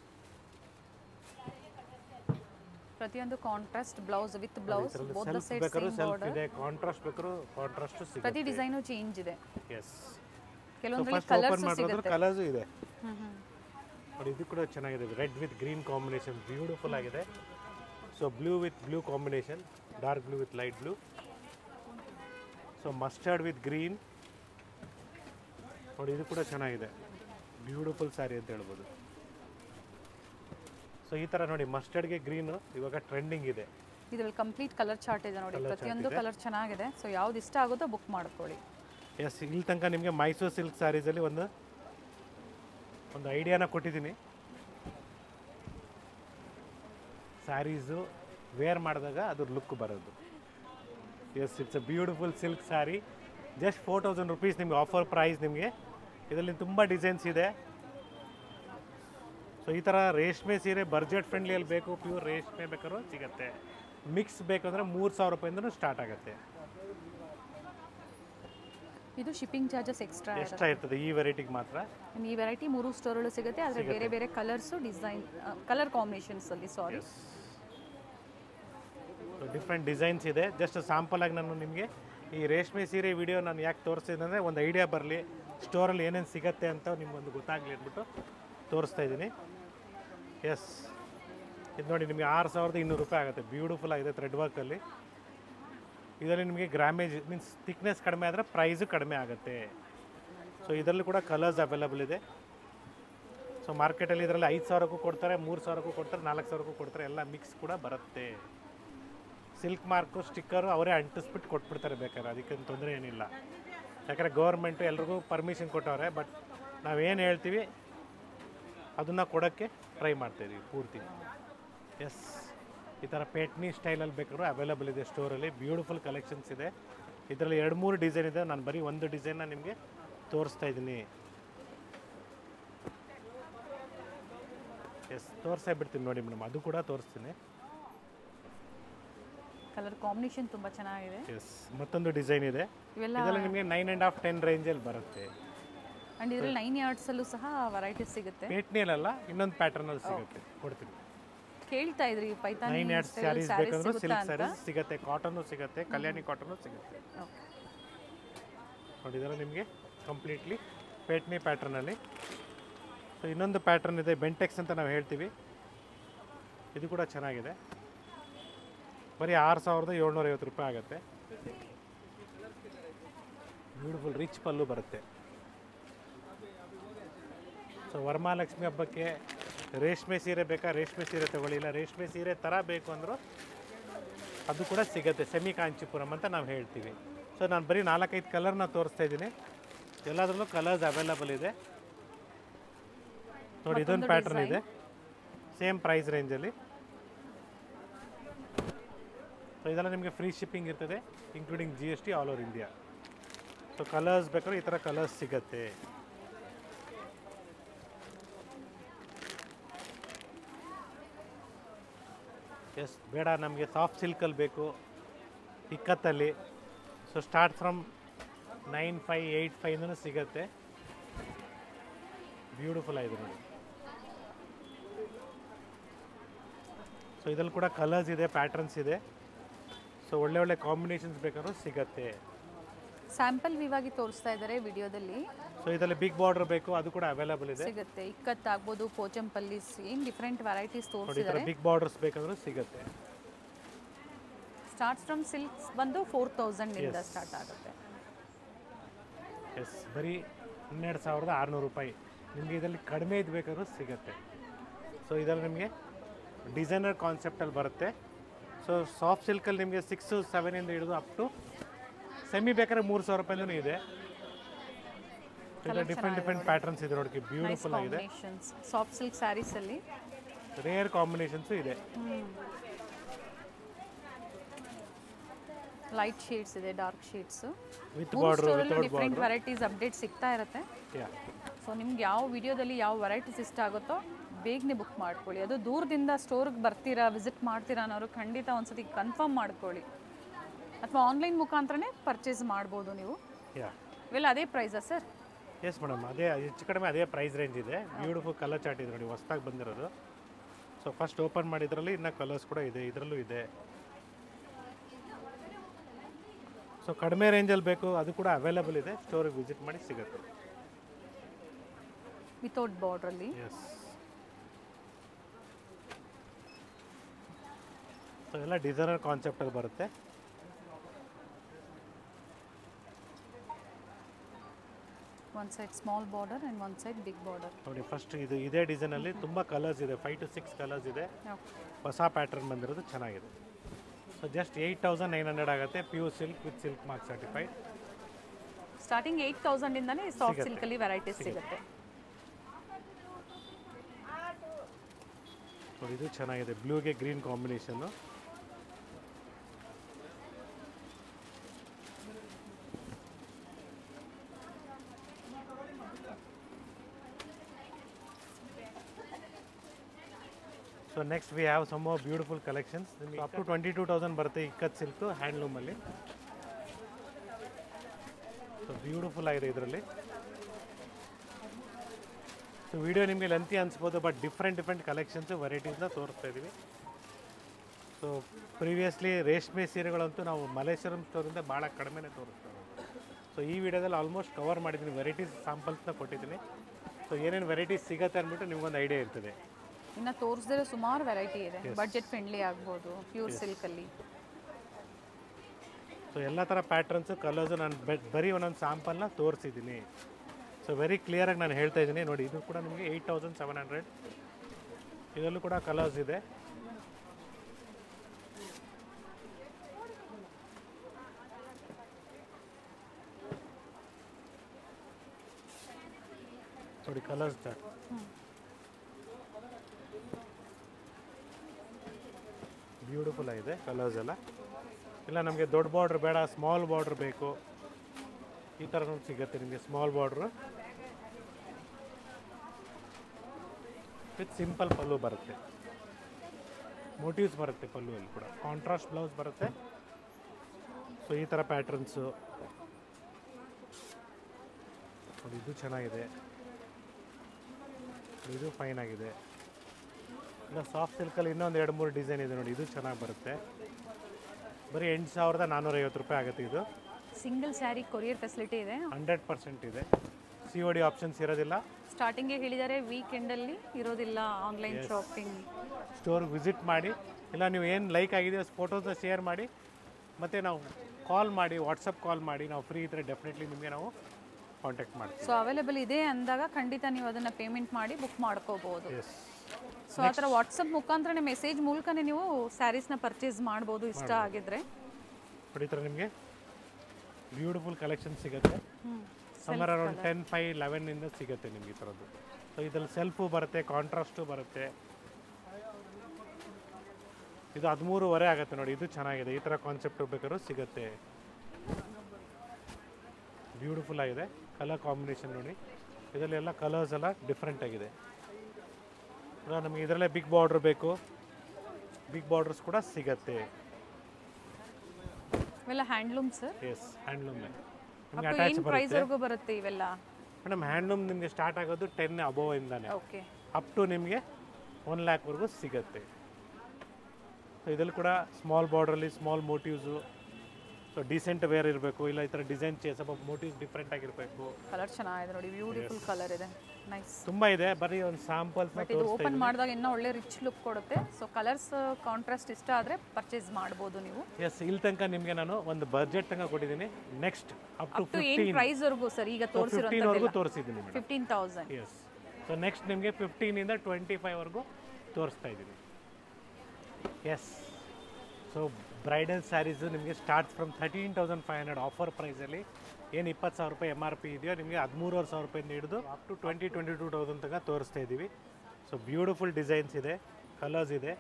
[SPEAKER 2] ಪ್ರತಿಯೊಂದು contrast blouse with blouse both the
[SPEAKER 1] self
[SPEAKER 2] side
[SPEAKER 1] ಬೇಕಾದ್ರೂ
[SPEAKER 2] ಸೇಮ್
[SPEAKER 1] ಸೆಲ್ಫ್
[SPEAKER 2] ಬಾರ್ಡರ್
[SPEAKER 1] ಇದೆ ಕಾಂಟ್ರಾಸ್ಟ್ ಬೇಕಾದ್ರೂ ಕಾಂಟ್ರಾಸ್ಟು ಸಿಗುತ್ತೆ
[SPEAKER 2] ಪ್ರತಿ ಡಿಸೈನು ಚೇಂಜ್ ಇದೆ
[SPEAKER 1] ಎಸ್
[SPEAKER 2] ಕೆಲವೊಂದ್ರಲ್ಲಿ
[SPEAKER 1] ಫಸ್ಟ್ ಓಪನ್
[SPEAKER 2] ಕಲರ್ಸ್
[SPEAKER 1] ಮಾಡಿದ್ರೆ
[SPEAKER 2] ಸಿಗುತ್ತೆ
[SPEAKER 1] ಕಲರ್ಸು ಇದೆ
[SPEAKER 2] ಹ್ಮ್ ಹ್ಮ್
[SPEAKER 1] ನೋಡಿ ಇದು ಕೂಡ ಚೆನ್ನಾಗಿದೆ red with green combination beautiful ಆಗಿದೆ so blue with blue combination dark blue with light blue so mustard with green ನೋಡಿ ಇದು ಕೂಡ ಚೆನ್ನಾಗಿದೆ ಬ್ಯೂಟಿಫುಲ್ ಸ್ಯಾರಿ ಅಂತ ಹೇಳ್ಬೋದು ಸೊ ಈ ಥರ ನೋಡಿ ಮಸ್ಟರ್ಡ್ಗೆ ಗ್ರೀನು ಇವಾಗ ಟ್ರೆಂಡಿಂಗ್ ಇದೆ
[SPEAKER 2] ಇದ್ರಲ್ಲಿ ಕಂಪ್ಲೀಟ್ ಕಲರ್ ಚಾರ್ಟ್ ಇದೆ ನೋಡಿ
[SPEAKER 1] Colour chart
[SPEAKER 2] ಪ್ರತಿಯೊಂದು
[SPEAKER 1] ಇದೆ.
[SPEAKER 2] ಕಲರ್ ಚೆನ್ನಾಗಿದೆ ಸೊ ಯಾವ್ದು ಇಷ್ಟ ಆಗುತ್ತೋ ಬುಕ್ ಮಾಡ್ಕೊಳ್ಳಿ
[SPEAKER 1] ಎಸ್ ಇಲ್ಲಿ ತನಕ ನಿಮಗೆ ಮೈಸೂರು ಸಿಲ್ಕ್ ಸ್ಯಾರೀಸಲ್ಲಿ ಒಂದು ಒಂದು ಐಡಿಯಾನ ಕೊಟ್ಟಿದ್ದೀನಿ ಸ್ಯಾರೀಸು ವೇರ್ ಮಾಡಿದಾಗ ಅದ್ರ ಲುಕ್ ಬರೋದು yes it's a beautiful silk saree just four thousand rupees ನಿಮಗೆ ಆಫರ್ ಪ್ರೈಸ್ ನಿಮಗೆ ಇದರಲ್ಲಿ ತುಂಬ ಡಿಸೈನ್ಸ್ ಇದೆ ಸೊ ಈ ಥರ ರೇಷ್ಮೆ ಸೀರೆ ಬಡ್ಜೆಟ್ ಫ್ರೆಂಡ್ಲಿಯಲ್ಲಿ ಬೇಕು ಪ್ಯೂರ್ ರೇಷ್ಮೆ ಬೇಕಾದ್ರೂ ಸಿಗುತ್ತೆ ಮಿಕ್ಸ್ ಬೇಕಂದ್ರೆ ಮೂರು ಸಾವಿರ ರೂಪಾಯಿಂದನೂ ಸ್ಟಾರ್ಟ್ ಆಗುತ್ತೆ
[SPEAKER 2] ಇದು ಶಿಪ್ಪಿಂಗ್ ಚಾರ್ಜಸ್ ಎಕ್ಸ್ಟ್ರಾ
[SPEAKER 1] ಎಕ್ಸ್ಟ್ರಾ ಇರ್ತದೆ ಈ ವೆರೈಟಿಗೆ ಮಾತ್ರ
[SPEAKER 2] ಈ ವೆರೈಟಿ ಮೂರು ಸ್ಟೋರಲ್ಲೂ ಸಿಗುತ್ತೆ ಆದರೆ ಬೇರೆ ಬೇರೆ ಕಲರ್ಸು ಡಿಸೈನ್ ಕಲರ್ ಕಾಂಬಿನೇಷನ್ಸ್ ಅಲ್ಲಿ ಸಾರಿ
[SPEAKER 1] ಡಿಫ್ರೆಂಟ್ ಡಿಸೈನ್ಸ್ ಇದೆ ಜಸ್ಟ್ ಸ್ಯಾಂಪಲ್ ಆಗಿ ನಾನು ನಿಮಗೆ ಈ ರೇಷ್ಮೆ ಸೀರೆ ವಿಡಿಯೋ ನಾನು ಯಾಕೆ ತೋರಿಸ್ತಿದ್ದೆ ಅಂದರೆ ಒಂದು ಐಡಿಯಾ ಬರಲಿ ಸ್ಟೋರಲ್ಲಿ ಏನೇನು ಸಿಗತ್ತೆ ಅಂತ ನಿಮ್ಗೊಂದು ಗೊತ್ತಾಗಲಿ ಅಂದ್ಬಿಟ್ಟು ತೋರಿಸ್ತಾ ಇದ್ದೀನಿ ಎಸ್ ಇದು ನೋಡಿ ನಿಮಗೆ ಆರು ಸಾವಿರದ ಇನ್ನೂರು ರೂಪಾಯಿ ಆಗುತ್ತೆ ಬ್ಯೂಟಿಫುಲ್ ಆಗಿದೆ ಥ್ರೆಡ್ ವರ್ಕಲ್ಲಿ ಇದರಲ್ಲಿ ನಿಮಗೆ ಗ್ರಾಮೇಜ್ ಮೀನ್ಸ್ ಥಿಕ್ನೆಸ್ ಕಡಿಮೆ ಆದರೆ ಪ್ರೈಸು ಕಡಿಮೆ ಆಗುತ್ತೆ ಸೊ ಇದರಲ್ಲಿ ಕೂಡ ಕಲರ್ಸ್ ಅವೈಲಬಲ್ ಇದೆ ಸೊ ಮಾರ್ಕೆಟಲ್ಲಿ ಇದರಲ್ಲಿ ಐದು ಸಾವಿರಕ್ಕೂ ಕೊಡ್ತಾರೆ ಮೂರು ಸಾವಿರಕ್ಕೂ ಕೊಡ್ತಾರೆ ನಾಲ್ಕು ಸಾವಿರಕ್ಕೂ ಕೊಡ್ತಾರೆ ಎಲ್ಲ ಮಿಕ್ಸ್ ಕೂಡ ಬರುತ್ತೆ ಸಿಲ್ಕ್ ಮಾರ್ಕು ಸ್ಟಿಕ್ಕರು ಅವರೇ ಅಂಟಿಸ್ಬಿಟ್ಟು ಕೊಟ್ಬಿಡ್ತಾರೆ ಬೇಕಾದ್ರೆ ಅದಕ್ಕೇನು ತೊಂದರೆ ಏನಿಲ್ಲ ಯಾಕಂದರೆ ಗೌರ್ಮೆಂಟು ಎಲ್ರಿಗೂ ಪರ್ಮಿಷನ್ ಕೊಟ್ಟವ್ರೆ ಬಟ್ ನಾವೇನು ಹೇಳ್ತೀವಿ ಅದನ್ನು ಕೊಡೋಕ್ಕೆ ಟ್ರೈ ಮಾಡ್ತಾಯಿದ್ದೀವಿ ಪೂರ್ತಿ ಎಸ್ ಈ ಥರ ಪೇಟ್ನಿ ಸ್ಟೈಲಲ್ಲಿ ಬೇಕಾದ್ರೂ ಅವೈಲಬಲ್ ಇದೆ ಸ್ಟೋರಲ್ಲಿ ಬ್ಯೂಟಿಫುಲ್ ಕಲೆಕ್ಷನ್ಸ್ ಇದೆ ಇದರಲ್ಲಿ ಎರಡು ಮೂರು ಡಿಸೈನ್ ಇದೆ ನಾನು ಬರೀ ಒಂದು ಡಿಸೈನ್ನ ನಿಮಗೆ ತೋರಿಸ್ತಾ ಇದ್ದೀನಿ ಎಸ್ ತೋರಿಸೇ ಬಿಡ್ತೀನಿ ನೋಡಿ ಮೇಡಮ್ ಅದು ಕೂಡ ತೋರಿಸ್ತೀನಿ
[SPEAKER 2] ಕಲರ್ ಕಾಂಬಿನೇಷನ್ ತುಂಬ ಚೆನ್ನಾಗಿದೆ
[SPEAKER 1] ಎಸ್ ಮತ್ತೊಂದು ಡಿಸೈನ್ ಇದೆ
[SPEAKER 2] ಇವೆಲ್ಲ
[SPEAKER 1] ಇದೆಲ್ಲ ನಿಮಗೆ ನೈನ್ ಆ್ಯಂಡ್ ಹಾಫ್ ಟೆನ್ ರೇಂಜಲ್ಲಿ ಬರುತ್ತೆ
[SPEAKER 2] ಅಂಡ್ ಇದರಲ್ಲಿ ನೈನ್ ಯಾರ್ಡ್ಸಲ್ಲೂ ಸಹ ವೆರೈಟೀಸ್ ಸಿಗುತ್ತೆ
[SPEAKER 1] ಪೇಟ್ನಿಯಲ್ಲ ಇನ್ನೊಂದು ಪ್ಯಾಟರ್ನಲ್ಲಿ ಸಿಗುತ್ತೆ ಕೊಡ್ತೀನಿ
[SPEAKER 2] ಕೇಳ್ತಾ ಇದ್ರಿ Paithani
[SPEAKER 1] nine yard
[SPEAKER 2] style
[SPEAKER 1] sarees
[SPEAKER 2] sarees
[SPEAKER 1] ಬೇಕಂದ್ರೂ
[SPEAKER 2] ಸಿಗುತ್ತಾ
[SPEAKER 1] ಸಿಲ್ಕ್
[SPEAKER 2] ಅಂತ
[SPEAKER 1] ಸ್ಯಾರೀಸ್ ಸಿಗುತ್ತೆ ಕಾಟನ್ನು ಸಿಗುತ್ತೆ ಕಲ್ಯಾಣಿ ಕಾಟನ್ನು ಸಿಗುತ್ತೆ
[SPEAKER 2] Okay.
[SPEAKER 1] ನೋಡಿ ಇದೆಲ್ಲ ನಿಮಗೆ ಕಂಪ್ಲೀಟ್ಲಿ ಪೇಟ್ನಿ ಪ್ಯಾಟ್ರನಲ್ಲಿ ಸೊ ಇನ್ನೊಂದು ಪ್ಯಾಟ್ರನ್ ಇದೆ ಬೆಂಟೆಕ್ಸ್ ಅಂತ ನಾವು ಹೇಳ್ತೀವಿ ಇದು ಕೂಡ ಚೆನ್ನಾಗಿದೆ ಬರೀ ಆರು ಸಾವಿರದ ಏಳ್ನೂರ ಐವತ್ತು ರೂಪಾಯಿ ಆಗುತ್ತೆ ಬ್ಯೂಟಿಫುಲ್ ರಿಚ್ ಪಲ್ಲು ಬರುತ್ತೆ ಸೊ ವರಮಹಾಲಕ್ಷ್ಮಿ ಹಬ್ಬಕ್ಕೆ ರೇಷ್ಮೆ ಸೀರೆ ಬೇಕಾ ರೇಷ್ಮೆ ಸೀರೆ ತಗೊಳ್ಳಿ ಇಲ್ಲ ರೇಷ್ಮೆ ಸೀರೆ ಥರ ಬೇಕು ಅಂದರೂ ಅದು ಕೂಡ ಸಿಗುತ್ತೆ ಸೆಮಿ ಕಾಂಚಿಪುರಂ ಅಂತ ನಾವು ಹೇಳ್ತೀವಿ ಸೊ ನಾನು ಬರೀ ನಾಲ್ಕೈದು ಕಲರ್ನ ತೋರಿಸ್ತಾ ಇದ್ದೀನಿ ಎಲ್ಲದರಲ್ಲೂ ಕಲರ್ಸ್ ಅವೈಲಬಲ್ ಇದೆ ನೋಡಿ ಇದೊಂದು ಪ್ಯಾಟರ್ನ್ ಇದೆ ಸೇಮ್ ಪ್ರೈಸ್ ರೇಂಜಲ್ಲಿ ಸೊ ಇದೆಲ್ಲ ನಿಮಗೆ ಫ್ರೀ ಶಿಪ್ಪಿಂಗ್ ಇರ್ತದೆ including G S T all over India so colours ಬೇಕಾದ್ರೆ ಈ ಥರ ಕಲರ್ಸ್ ಸಿಗತ್ತೆ ಎಸ್ ಬೇಡ ನಮಗೆ ಸಾಫ್ಟ್ ಸಿಲ್ಕಲ್ಲಿ ಬೇಕು ಇಕ್ಕತ್ತಲ್ಲಿ so start from nine five eight ಫೈವ್ನೂ ಸಿಗತ್ತೆ ಬ್ಯೂಟಿಫುಲ್ ಆಗಿದೆ ನೋಡಿ ಸೊ ಇದ್ರಲ್ಲಿ ಕೂಡ ಕಲರ್ಸ್ ಇದೆ ಪ್ಯಾಟರ್ನ್ಸ್ ಇದೆ ಸೊ ಒಳ್ಳೆ ಒಳ್ಳೆ ಕಾಂಬಿನೇಷನ್ಸ್ ಬೇಕಾದ್ರೂ ಸಿಗತ್ತೆ
[SPEAKER 2] ಸ್ಯಾಂಪಲ್ ವಿವಾಗಿ ತೋರಿಸ್ತಾ ಇದ್ದಾರೆ ವಿಡಿಯೋದಲ್ಲಿ
[SPEAKER 1] ಸೊ ಇದರಲ್ಲಿ ಬಿಗ್ ಬಾರ್ಡರ್ ಬೇಕು ಅದು ಕೂಡ ಅವೈಲಬಲ್ ಇದೆ
[SPEAKER 2] ಸಿಗುತ್ತೆ ಇಕ್ಕತ್ ಆಗ್ಬೋದು ಪೋಚಂಪಲ್ಲಿಸ್ ಏನ್ ಡಿಫ್ರೆಂಟ್ ವೆರೈಟೀಸ್
[SPEAKER 1] ನೋಡಿ ಈ ಥರ
[SPEAKER 2] ತೋರಿಸಿದ್ದಾರೆ
[SPEAKER 1] ಬಿಗ್ ಬಾರ್ಡರ್ಸ್ ಬೇಕಂದ್ರೂ ಸಿಗತ್ತೆ
[SPEAKER 2] ಸ್ಟಾರ್ಟ್ಸ್ ಫ್ರಮ್ ಸಿಲ್ಕ್ಸ್ ಬಂದು ಫೋರ್ ತೌಸಂಡ್ ಇಂದ ಸ್ಟಾರ್ಟ್ ಆಗುತ್ತೆ
[SPEAKER 1] ಎಸ್ ಬರೀ ಹನ್ನೆರಡು ಸಾವಿರದ ಆರುನೂರು ರೂಪಾಯಿ ನಿಮಗೆ ಇದರಲ್ಲಿ ಕಡಿಮೆ ಇದು ಬೇಕಾದ್ರೂ ಸಿಗುತ್ತೆ ಸೊ ಇದರಲ್ಲಿ ನಿಮಗೆ ಡಿಸೈನರ್ ಕಾನ್ಸೆಪ್ಟಲ್ಲಿ ಬರುತ್ತೆ ಸೊ ಸಾಫ್ಟ್ ಸಿಲ್ಕಲ್ಲಿ ನಿಮಗೆ ಸಿಕ್ಸು ಸೆವೆನಿಂದ ಹಿಡಿದು ಅಪ್ ಟು ಸೆಮಿ ಬೇಕಾದ್ರೆ ಮೂರು ಸಾವಿರ ರೂಪಾಯಿಂದನೂ ಇದೆ ಇದು ಡಿಫ್ರೆಂಟ್ ಡಿಫ್ರೆಂಟ್ ಪ್ಯಾಟರ್ನ್ಸ್ ಇದೆ ನೋಡಿ
[SPEAKER 2] ನೈಸ್
[SPEAKER 1] ಬ್ಯೂಟಿಫುಲ್ ಆಗಿದೆ
[SPEAKER 2] ಕಾಂಬಿನೇಷನ್ಸ್ ಸಾಫ್ಟ್ ಸಿಲ್ಕ್ ಸ್ಯಾರೀಸಲ್ಲಿ
[SPEAKER 1] ರೇರ್ ಕಾಂಬಿನೇಷನ್ಸು ಇದೆ
[SPEAKER 2] ಲೈಟ್ ಶೇಡ್ಸ್ ಇದೆ ಡಾರ್ಕ್ ಶೇಡ್ಸ್
[SPEAKER 1] ವಿತ್
[SPEAKER 2] ಮೂರು
[SPEAKER 1] ಬಾರ್ಡ್ರು
[SPEAKER 2] ಸ್ಟೋರಲ್ಲಿ
[SPEAKER 1] ವಿತೌಟ್
[SPEAKER 2] ಡಿಫ್ರೆಂಟ್ ವೆರೈಟೀಸ್ ಅಪ್ಡೇಟ್ ಸಿಗ್ತಾ ಇರುತ್ತೆ
[SPEAKER 1] ಯಾ
[SPEAKER 2] ಸೊ ನಿಮ್ಗೆ ಯಾವ ವಿಡಿಯೋದಲ್ಲಿ ಯಾವ ವೆರೈಟೀಸ್ ಇಷ್ಟ ಆಗುತ್ತೋ ಬೇಗನೆ ಬುಕ್ ಮಾಡ್ಕೊಳ್ಳಿ ಅದು ದೂರದಿಂದ ಸ್ಟೋರ್ಗೆ ಬರ್ತೀರಾ ವಿಸಿಟ್ ಮಾಡ್ತೀರಾ ಅನ್ನೋರು ಖಂಡಿತ ಒಂದ್ಸತಿ ಕನ್ಫರ್ಮ್ ಮಾಡ್ಕೊಳ್ಳಿ ಅಥವಾ ಆನ್ಲೈನ್ ಮುಖಾಂತರನೇ ಪರ್ಚೇಸ್ ಮಾಡ್ಬೋದು ನೀವು
[SPEAKER 1] ಯಾ
[SPEAKER 2] ಇವೆಲ್ಲ ಅದೇ ಪ್ರೈಸಾ ಸರ್
[SPEAKER 1] ಎಸ್ ಮೇಡಮ್ ಅದೇ ಹೆಚ್ಚು ಕಡಿಮೆ ಅದೇ ಪ್ರೈಸ್ ರೇಂಜ್ ಇದೆ ಬ್ಯೂಟಿಫುಲ್ ಕಲರ್ ಚಾರ್ಟ್ ಇದೆ ನೋಡಿ ಹೊಸ್ದಾಗಿ ಬಂದಿರೋದು ಸೊ ಫಸ್ಟ್ ಓಪನ್ ಮಾಡಿದ್ರಲ್ಲಿ ಇನ್ನೂ ಕಲರ್ಸ್ ಕೂಡ ಇದೆ ಇದರಲ್ಲೂ ಇದೆ ಸೊ ಕಡಿಮೆ ರೇಂಜಲ್ಲಿ ಬೇಕು ಅದು ಕೂಡ ಅವೈಲೇಬಲ್ ಇದೆ ಸ್ಟೋರಿಗೆ ವಿಸಿಟ್ ಮಾಡಿ ಸಿಗುತ್ತೆ
[SPEAKER 2] ವಿತೌಟ್ ಬಾರ್ಡ್ರಲ್ಲಿ
[SPEAKER 1] ಎಸ್ ಸೊ ಎಲ್ಲ ಡಿಸೈನರ್ ಕಾನ್ಸೆಪ್ಟಲ್ಲಿ ಬರುತ್ತೆ
[SPEAKER 2] one side small border and one side big border
[SPEAKER 1] ನೋಡಿ ಫಸ್ಟ್ ಇದು ಇದೇ ಡಿಸೈನಲ್ಲಿ ತುಂಬ ಕಲರ್ಸ್ ಇದೆ ಫೈವ್ ಟು ಸಿಕ್ಸ್ ಕಲರ್ಸ್ ಇದೆ ಹೊಸ ಪ್ಯಾಟರ್ನ್ ಬಂದಿರೋದು ಚೆನ್ನಾಗಿದೆ so just eight thousand nine hundred ಆಗುತ್ತೆ pure silk with silk mark certified
[SPEAKER 2] starting eight ತೌಸಂಡಿಂದನೇ ಸಾಫ್ಟ್ ಸಿಲ್ಕಲ್ಲಿ ವೆರೈಟೀಸ್ ಸಿಗುತ್ತೆ
[SPEAKER 1] ನೋಡಿ ಇದು ಚೆನ್ನಾಗಿದೆ ಬ್ಲೂಗೆ ಗ್ರೀನ್ ಕಾಂಬಿನೇಷನ್ನು so next we have some more beautiful collections ನಿಮಗೆ up to twenty two thousand ಬರುತ್ತೆ ಇಕ್ಕತ್ ಸಿಲ್ಕು ಹ್ಯಾಂಡ್ಲೂಮಲ್ಲಿ ಸೊ ಬ್ಯೂಟಿಫುಲ್ ಆಗಿದೆ ಇದರಲ್ಲಿ ಸೊ ವಿಡಿಯೋ ನಿಮಗೆ ಲೆಂತಿ ಅನ್ಸ್ಬೋದು ಬಟ್ ಡಿಫ್ರೆಂಟ್ ಡಿಫ್ರೆಂಟ್ ಕಲೆಕ್ಷನ್ಸು ವೆರೈಟೀಸ್ನ ತೋರಿಸ್ತಾ ಇದ್ದೀವಿ ಸೊ ಪ್ರೀವಿಯಸ್ಲಿ ರೇಷ್ಮೆ ಸೀರೆಗಳಂತೂ ನಾವು ಮಲೇಶ್ವರಂ ಸ್ಟೋರಿಂದ ಭಾಳ ಕಡಿಮೆನೇ ತೋರಿಸ್ತಾ ಇರೋದು ಸೊ ಈ ವಿಡಿಯೋದಲ್ಲಿ ಆಲ್ಮೋಸ್ಟ್ ಕವರ್ ಮಾಡಿದ್ದೀನಿ ವೆರೈಟೀಸ್ ಸ್ಯಾಂಪಲ್ಸ್ನ ಕೊಟ್ಟಿದ್ದೀನಿ ಸೊ ಏನೇನು ವೆರೈಟೀಸ್ ಸಿಗತ್ತೆ ಅಂದ್ಬಿಟ್ಟು ನಿಮ್ಗೊಂದು ಐಡಿಯಾ ಇರ್ತದೆ
[SPEAKER 2] ಇನ್ನು ತೋರಿಸಿದ್ರೆ ಸುಮಾರು ವೆರೈಟಿ ಇದೆ ಬಡ್ಜೆಟ್ ಫ್ರೆಂಡ್ಲಿ ಆಗ್ಬೋದು ಪ್ಯೂರ್ ಸಿಲ್ಕಲ್ಲಿ
[SPEAKER 1] ಸೊ ಎಲ್ಲ ಥರ ಪ್ಯಾಟ್ರನ್ಸು ಕಲರ್ಸು ನಾನು ಬೆ- ಬರೀ ಒಂದೊಂದು ಸ್ಯಾಂಪಲ್ನ ತೋರಿಸಿದ್ದೀನಿ ಸೊ ವೆರಿ ಕ್ಲಿಯರಾಗಿ ನಾನು ಹೇಳ್ತಾ ಇದ್ದೀನಿ ನೋಡಿ ಇದು ಕೂಡ ನಿಮಗೆ ಏಯ್ಟ್ ತೌಸಂಡ್ ಸೆವೆನ್ ಹಂಡ್ರೆಡ್ ಇದರಲ್ಲೂ ಕೂಡ ಕಲರ್ಸ್ ಇದೆ ನೋಡಿ ಕಲರ್ಸ್ ಚಾರ್ಟ್ ಬ್ಯೂಟಿಫುಲ್ ಆಗಿದೆ ಕಲರ್ಸ್ ಎಲ್ಲ ಇಲ್ಲ ನಮಗೆ ದೊಡ್ಡ ಬಾರ್ಡ್ರ್ ಬೇಡ ಸ್ಮಾಲ್ ಬಾರ್ಡ್ರ್ ಬೇಕು ಈ ಥರನೂ ಸಿಗುತ್ತೆ ನಿಮಗೆ small border with simple pallu ಬರುತ್ತೆ ಮೋಟಿವ್ಸ್ ಬರುತ್ತೆ ಪಲ್ಲುವಲ್ಲಿ ಕೂಡ ಕಾಂಟ್ರಾಸ್ಟ್ ಬ್ಲೌಸ್ ಬರುತ್ತೆ ಸೊ ಈ ಥರ ಪ್ಯಾಟ್ರನ್ಸು ನೋಡಿ ಇದು ಚೆನ್ನಾಗಿದೆ ಇದು ಫೈನ್ ಆಗಿದೆ ಇಲ್ಲ ಸಾಫ್ಟ್ ಸಿಲ್ಕಲ್ಲಿ ಇನ್ನೊಂದು ಎರಡು ಮೂರು ಡಿಸೈನ್ ಇದೆ ನೋಡಿ ಇದು ಚೆನ್ನಾಗಿ ಬರುತ್ತೆ ಬರೀ ಎಂಟು ಸಾವಿರದ ನಾನ್ನೂರೈವತ್ತು ರೂಪಾಯಿ ಆಗುತ್ತೆ ಇದು
[SPEAKER 2] ಸಿಂಗಲ್ ಸ್ಯಾರಿ ಕೊರಿಯರ್ ಫೆಸಿಲಿಟಿ ಇದೆ
[SPEAKER 1] ಹಂಡ್ರೆಡ್ ಪರ್ಸೆಂಟ್ ಇದೆ ಸಿ ಒ ಡಿ ಆಪ್ಷನ್ಸ್ ಇರೋದಿಲ್ಲ
[SPEAKER 2] ಸ್ಟಾರ್ಟಿಂಗೇ ಹೇಳಿದ್ದಾರೆ ವೀಕೆಂಡಲ್ಲಿ ಇರೋದಿಲ್ಲ ಆನ್ಲೈನ್ ಶಾಪಿಂಗ್
[SPEAKER 1] ಸ್ಟೋರ್ಗೆ ವಿಸಿಟ್ ಮಾಡಿ ಇಲ್ಲ ನೀವು ಏನು ಲೈಕ್ ಆಗಿದೆ ಫೋಟೋಸ್ನ ಶೇರ್ ಮಾಡಿ ಮತ್ತು ನಾವು ಕಾಲ್ ಮಾಡಿ ವಾಟ್ಸಪ್ ಕಾಲ್ ಮಾಡಿ ನಾವು ಫ್ರೀ ಇದ್ದರೆ ಡೆಫಿನೆಟ್ಲಿ ನಿಮಗೆ ನಾವು ಕಾಂಟ್ಯಾಕ್ಟ್ ಮಾಡ್ತೀವಿ
[SPEAKER 2] ಸೊ ಅವೈಲೇಬಲ್ ಇದೆ ಅಂದಾಗ ಖಂಡಿತ ನೀವು ಅದನ್ನು ಪೇಮೆಂಟ್ ಮಾಡಿ ಬುಕ್ ಮಾಡ್ಕೋಬೋದು
[SPEAKER 1] ಎಸ್
[SPEAKER 2] ಸೊ ಆ ಥರ ವಾಟ್ಸಪ್ ಮುಖಾಂತರನೇ ಮೆಸೇಜ್ ಮೂಲಕನೇ ನೀವು ಸ್ಯಾರೀಸ್ನ ಪರ್ಚೇಸ್ ಮಾಡ್ಬೋದು ಇಷ್ಟ ಆಗಿದ್ರೆ
[SPEAKER 1] ನೋಡಿ ಈ ಥರ ನಿಮಗೆ ಬ್ಯೂಟಿಫುಲ್ ಕಲೆಕ್ಷನ್ ಸಿಗುತ್ತೆ ಸಮ್ಮರ್ ಅರೌಂಡ್ ಟೆನ್ ಫೈವ್ ಲೆವೆನ್ನಿಂದ ಸಿಗುತ್ತೆ ನಿಮಗೆ ಈ ಥರದ್ದು ಸೊ ಇದ್ರಲ್ಲಿ ಸೆಲ್ಫು ಬರುತ್ತೆ ಕಾಂಟ್ರಾಸ್ಟು ಬರುತ್ತೆ ಇದು ಹದಿಮೂರುವರೆ ಆಗುತ್ತೆ ನೋಡಿ ಇದು ಚೆನ್ನಾಗಿದೆ ಈ ಥರ ಕಾನ್ಸೆಪ್ಟ್ ಬೇಕಾದ್ರೂ ಸಿಗುತ್ತೆ ಬ್ಯೂಟಿಫುಲ್ ಆಗಿದೆ ಕಲರ್ ಕಾಂಬಿನೇಷನ್ ನೋಡಿ ಇದರಲ್ಲಿ ಎಲ್ಲ ಕಲರ್ಸ್ ಎಲ್ಲ ಡಿಫ್ರೆಂಟ್ ಆಗಿದೆ ಇವಾಗ ನಮಗೆ ಇದರಲ್ಲೇ ಬಿಗ್ ಬಾರ್ಡ್ರ್ ಬೇಕು ಬಿಗ್ ಬಾರ್ಡರ್ಸ್ ಕೂಡ ಸಿಗತ್ತೆ
[SPEAKER 2] ಇವೆಲ್ಲ ಹ್ಯಾಂಡ್ಲೂಮ್ ಸರ್
[SPEAKER 1] ಎಸ್ ಹ್ಯಾಂಡ್ಲೂಮ್ ನಿಮಗೆ
[SPEAKER 2] ಅಪ್
[SPEAKER 1] ಅಟ್ಯಾಚ್
[SPEAKER 2] ಏನು
[SPEAKER 1] ಬರುತ್ತೆ
[SPEAKER 2] ಪ್ರೈಸ್ವರೆಗೂ ಬರುತ್ತೆ ಇವೆಲ್ಲ
[SPEAKER 1] ಮೇಡಮ್ ಹ್ಯಾಂಡ್ಲೂಮ್ ನಿಮಗೆ ಸ್ಟಾರ್ಟ್ ಆಗೋದು ಟೆನ್ ಅಬೋವ್ ಇಂದಾನೆ
[SPEAKER 2] ಓಕೆ
[SPEAKER 1] ಅಪ್ ಟು ನಿಮಗೆ ಒನ್ ಲ್ಯಾಕ್ವರೆಗೂ ಸಿಗುತ್ತೆ ಸೊ ಇದ್ರಲ್ಲಿ ಕೂಡ ಸ್ಮಾಲ್ ಬಾರ್ಡ್ರಲ್ಲಿ small motives so decent wear ಇರಬೇಕು ಇಲ್ಲ ಈ ಥರ ಡಿಸೈನ್ ಚೇ ಸ್ವಲ್ಪ ಮೋಟಿವ್ಸ್ ಡಿಫ್ರೆಂಟ್ ಆಗಿರಬೇಕು
[SPEAKER 2] ಕಲರ್ ಚೆನ್ನಾಗಿದೆ ನೋಡಿ ಬ್ಯೂಟಿಫುಲ್ ಕಲರ್ ಇದೆ ನೈಸ್
[SPEAKER 1] ತುಂಬ ಇದೆ ಬರೀ ಒಂದು ಸ್ಯಾಂಪಲ್ಸ್ನ
[SPEAKER 2] ಬಟ್ ಇದು ಓಪನ್ ಮಾಡಿದಾಗ ಇನ್ನೂ ಒಳ್ಳೆ ರಿಚ್ ಲುಕ್ ಕೊಡುತ್ತೆ ಸೊ ಕಲರ್ಸ್ ಕಾಂಟ್ರಾಸ್ಟ್ ಇಷ್ಟ ಆದರೆ ಪರ್ಚೇಸ್ ಮಾಡ್ಬೋದು ನೀವು
[SPEAKER 1] ಎಸ್ ಇಲ್ಲಿ ತನಕ ನಿಮಗೆ ನಾನು ಒಂದು ಬಜೆಟ್ ತನಕ ಕೊಟ್ಟಿದ್ದೀನಿ ನೆಕ್ಸ್ಟ್ ಅಪ್ ಟು
[SPEAKER 2] ಟು ಏನು ಪ್ರೈಸ್ವರೆಗೂ ಸರ್ ಈಗ ತೋರಿಸಿರೋ
[SPEAKER 1] ಫಿಫ್ಟೀನ್ವರೆಗೂ ತೋರಿಸಿದ್ದೀನಿ madam
[SPEAKER 2] fifteen thousand
[SPEAKER 1] yes so next ನಿಮಗೆ ಫಿಫ್ಟೀನಿಂದ ಟ್ವೆಂಟಿ ಫೈವ್ವರೆಗೂ ತೋರಿಸ್ತಾ ಇದ್ದೀನಿ ಎಸ್ ಸೊ ಬ್ರೈಡಲ್ ಸ್ಯಾರೀಸು ನಿಮಗೆ start from thirteen thousand five hundred offer ಪ್ರೈಸಲ್ಲಿ ಏನು ಇಪ್ಪತ್ತು ಸಾವಿರ ರೂಪಾಯಿ ಎಮ್ ಆರ್ ಪಿ ಇದೆಯೋ ನಿಮಗೆ ಹದಿಮೂರುವರೆ ಸಾವಿರ ರೂಪಾಯಿಂದ ಹಿಡಿದು up to twenty twenty two thousand ತನಕ ತೋರಿಸ್ತಾ ಇದ್ದೀವಿ ಸೊ ಬ್ಯೂಟಿಫುಲ್ ಡಿಸೈನ್ಸ್ ಇದೆ ಕಲರ್ಸ್ ಇದೆ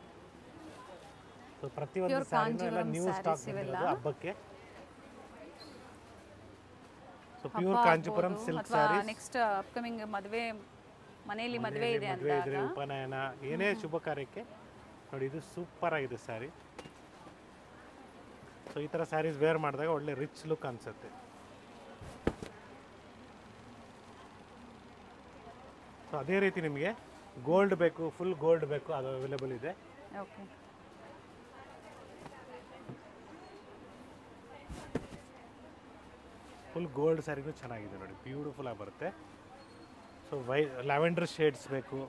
[SPEAKER 1] ಸೊ ಪ್ರತಿಯೊಂದು
[SPEAKER 2] Pure
[SPEAKER 1] ಸ್ಯಾರಿನೂ ಎಲ್ಲ
[SPEAKER 2] ಕಾಂಜೀವರಂ
[SPEAKER 1] ನ್ಯೂ ಸ್ಟಾಕ್
[SPEAKER 2] sarees ಇವೆಲ್ಲ.
[SPEAKER 1] ಬಂದಿರೋದು ಹಬ್ಬಕ್ಕೆ ಸೊ
[SPEAKER 2] ಹಬ್ಬ
[SPEAKER 1] ಪ್ಯೂರ್ ಕಾಂಚಿಪುರಂ
[SPEAKER 2] ಆಗ್ಬೋದು,
[SPEAKER 1] ಸಿಲ್ಕ್
[SPEAKER 2] ಅಥವಾ
[SPEAKER 1] ಸ್ಯಾರೀಸ್
[SPEAKER 2] ನೆಕ್ಸ್ಟ್ ಅಪ್ಕಮಿಂಗ್ ಮದುವೆ ಮನೆಯಲ್ಲಿ ಮದುವೆ ಇದೆ
[SPEAKER 1] ಮದುವೆ
[SPEAKER 2] ಅಂದಾಗ
[SPEAKER 1] ಇದ್ರೆ ಉಪನಯನ ಏನೇ ಶುಭ ಕಾರ್ಯಕ್ಕೆ ನೋಡಿ ಇದು ಸೂಪರ್ ಆಗಿದೆ ಸ್ಯಾರಿ ಸೊ ಈ ಥರ ಸ್ಯಾರೀಸ್ ವೇರ್ ಮಾಡಿದಾಗ ಒಳ್ಳೆ ರಿಚ್ ಲುಕ್ ಅನ್ಸುತ್ತೆ ಸೊ ಅದೇ ರೀತಿ ನಿಮಗೆ ಗೋಲ್ಡ್ ಬೇಕು ಫುಲ್ ಗೋಲ್ಡ್ ಬೇಕು ಅದು ಅವೈಲೇಬಲ್ ಇದೆ
[SPEAKER 2] ಓಕೆ
[SPEAKER 1] ಫುಲ್ ಗೋಲ್ಡ್ ಸ್ಯಾರಿನೂ ಚೆನ್ನಾಗಿದೆ ನೋಡಿ ಬ್ಯೂಟಿಫುಲ್ ಆಗಿ ಬರುತ್ತೆ ಸೊ ವೈ ಲ್ಯಾವೆಂಡರ್ ಶೇಡ್ಸ್ ಬೇಕು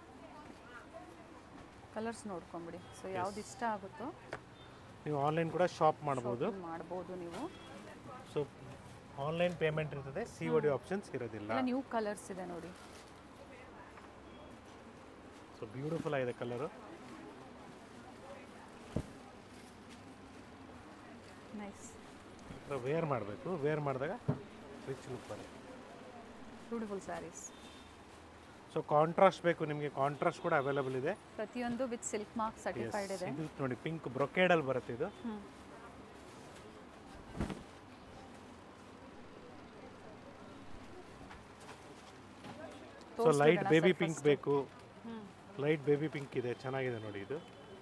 [SPEAKER 2] ಕಲರ್ಸ್ ನೋಡ್ಕೊಂಬಿಡಿ ಸೊ ಯಾವ್ದು ಇಷ್ಟ ಆಗುತ್ತೋ
[SPEAKER 1] ನೀವು ಆನ್ಲೈನ್ ಕೂಡ ಶಾಪ್ ಮಾಡ್ಬೋದು
[SPEAKER 2] shopping ಮಾಡ್ಬೋದು ನೀವು
[SPEAKER 1] ಸೊ ಆನ್ಲೈನ್ ಪೇಮೆಂಟ್ ಇರ್ತದೆ ಸಿ ಒ ಡಿ ಆಪ್ಷನ್ಸ್ ಇರೋದಿಲ್ಲ
[SPEAKER 2] ಎಲ್ಲ ನ್ಯೂ ಕಲರ್ಸ್ ಇದೆ ನೋಡಿ
[SPEAKER 1] ಸೊ ಬ್ಯೂಟಿಫುಲ್ ಆಗಿದೆ ಕಲರು
[SPEAKER 2] ನೈಸ್
[SPEAKER 1] ವೇರ್ ಮಾಡಬೇಕು ವೇರ್ ಮಾಡಿದಾಗ ರಿಚ್ ಲುಕ್ ಬರುತ್ತೆ
[SPEAKER 2] ಬ್ಯೂಟಿಫುಲ್ ಸ್ಯಾರೀಸ್
[SPEAKER 1] ಸೊ ಕಾಂಟ್ರಾಸ್ಟ್ ಬೇಕು ನಿಮಗೆ ಕಾಂಟ್ರಾಸ್ಟ್ ಕೂಡ ಅವೈಲೇಬಲ್ ಇದೆ
[SPEAKER 2] ಪ್ರತಿಯೊಂದು ವಿತ್ ಸಿಲ್ಕ್ ಮಾರ್ಕ್ ಸರ್ಟಿಫೈಡ್ ಇದೆ
[SPEAKER 1] ಇದು ನೋಡಿ ಪಿಂಕ್ ಬ್ರೊಕೇಡಲ್ಲಿ ಬರುತ್ತೆ ಇದು
[SPEAKER 2] ಹ್ಮ್.
[SPEAKER 1] ಸೊ ಲೈಟ್
[SPEAKER 2] ತೋರ್ಸ್ಬಿಡೋಣ
[SPEAKER 1] ಬೇಬಿ
[SPEAKER 2] sir
[SPEAKER 1] ಪಿಂಕ್
[SPEAKER 2] first?
[SPEAKER 1] ಬೇಕು
[SPEAKER 2] ಹ್ಮ್.
[SPEAKER 1] ಲೈಟ್ ಬೇಬಿ ಪಿಂಕ್ ಇದೆ ಚೆನ್ನಾಗಿದೆ ನೋಡಿ ಇದು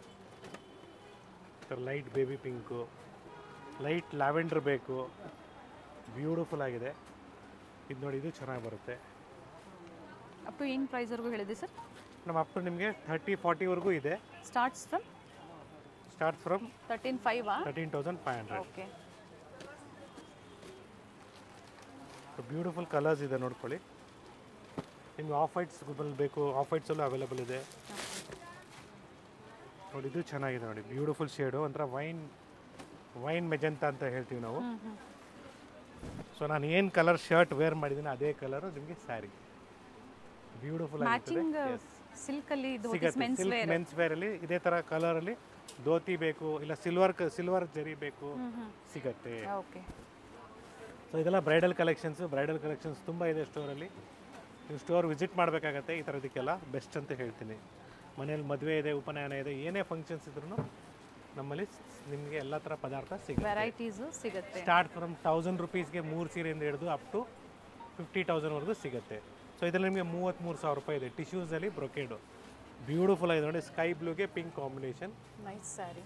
[SPEAKER 1] sir light baby pink light lavender ಬೇಕು ಬ್ಯೂಟಿಫುಲ್ ಆಗಿದೆ ಇದು ನೋಡಿ ಇದು ಚೆನ್ನಾಗಿ ಬರುತ್ತೆ
[SPEAKER 2] ಅಪ್ ಟು ಏನು ಪ್ರೈಸ್ವರೆಗೂ ಹೇಳಿದೆ ಸರ್
[SPEAKER 1] ನಮ್ಮ ಅಪ್ ಟು ನಿಮಗೆ ಥರ್ಟಿ ಫಾರ್ಟಿವರೆಗೂ ಇದೆ
[SPEAKER 2] starts from
[SPEAKER 1] start from
[SPEAKER 2] thirteen ಫೈವಾ
[SPEAKER 1] thirteen thousand five hundred
[SPEAKER 2] okay
[SPEAKER 1] beautiful colours ಇದೆ ನೋಡ್ಕೊಳ್ಳಿ ನಿಮ್ಗೆ ಆಫ್ ವೈಟ್ಸ್ ಬೇಕು ಆಫ್ ವೈಟ್ಸಲ್ಲೂ ಅವೈಲೇಬಲ್ ಇದೆ ನೋಡಿ ಇದು ಚೆನ್ನಾಗಿದೆ ನೋಡಿ ಬ್ಯೂಟಿಫುಲ್ ಶೇಡು ಒಂಥರ ವೈನ್ ವೈನ್ ಮೆಜಂತ ಅಂತ ಹೇಳ್ತೀವಿ ನಾವು
[SPEAKER 2] ಹ್ಮ್ ಹ್ಮ್
[SPEAKER 1] ಸೊ ನಾನು ಏನು ಕಲರ್ ಶರ್ಟ್ ವೇರ್ ಮಾಡಿದ್ದೀನಿ ಅದೇ ಕಲರು ನಿಮಗೆ ಸ್ಯಾರಿ ಬ್ಯೂಟಿಫುಲ್
[SPEAKER 2] ಮ್ಯಾಚಿಂಗ್
[SPEAKER 1] ಆಗಿರ್ತದೆ
[SPEAKER 2] ಸಿಲ್ಕ್ ಅಲ್ಲಿ ಧೋತೀಸ್
[SPEAKER 1] ಸಿಗತ್ತೆ
[SPEAKER 2] ಮೆನ್ಸ್
[SPEAKER 1] ಸಿಲ್ಕ್
[SPEAKER 2] ವೇರ್
[SPEAKER 1] ಮೆನ್ಸ್ ವೇರಲ್ಲಿ ಇದೇ ಥರ ಕಲರಲ್ಲಿ ಧೋತಿ ಬೇಕು ಇಲ್ಲ ಸಿಲ್ವರ್ ಸಿಲ್ವರ್ ಜರಿ ಬೇಕು
[SPEAKER 2] ಹ್ಮ್ ಹ್ಮ್
[SPEAKER 1] ಸಿಗತ್ತೆ
[SPEAKER 2] ಓಕೆ
[SPEAKER 1] ಸೊ ಇದೆಲ್ಲ ಬ್ರೈಡಲ್ ಕಲೆಕ್ಷನ್ಸು ಬ್ರೈಡಲ್ ಕಲೆಕ್ಷನ್ಸ್ ತುಂಬ ಇದೆ ಸ್ಟೋರಲ್ಲಿ ನೀವು ಸ್ಟೋರ್ ವಿಸಿಟ್ ಮಾಡಬೇಕಾಗತ್ತೆ ಈ ಥರದಕ್ಕೆಲ್ಲ ಬೆಸ್ಟ್ ಅಂತ ಹೇಳ್ತೀನಿ ಮನೇಲಿ ಮದುವೆ ಇದೆ ಉಪನಯನ ಇದೆ ಏನೇ ಫಂಕ್ಷನ್ಸ್ ಇದ್ರೂ ನಮ್ಮಲ್ಲಿ ನಿಮಗೆ ಎಲ್ಲ ಥರ ಪದಾರ್ಥ ಸಿಗುತ್ತೆ
[SPEAKER 2] ವೆರೈಟೀಸು ಸಿಗುತ್ತೆ
[SPEAKER 1] ಸ್ಟಾರ್ಟ್ ಫ್ರಮ್ ತೌಸಂಡ್ ರುಪೀಸ್ಗೆ ಮೂರು ಸೀರೆಯಿಂದ ಹಿಡಿದು ಅಪ್ ಟು ಫಿಫ್ಟಿ ತೌಸಂಡ್ವರೆಗೂ ಸಿಗುತ್ತೆ ಸೊ ಇದರಲ್ಲಿ ನಿಮಗೆ ಮೂವತ್ತ್ಮೂರು ಸಾವಿರ ರೂಪಾಯಿ ಇದೆ ಟಿಶ್ಯೂಸಲ್ಲಿ ಬ್ರೊಕೇಡು ಬ್ಯೂಟಿಫುಲ್ ಆಗಿದೆ ನೋಡಿ ಸ್ಕೈ ಬ್ಲೂಗೆ pink combination
[SPEAKER 2] nice saree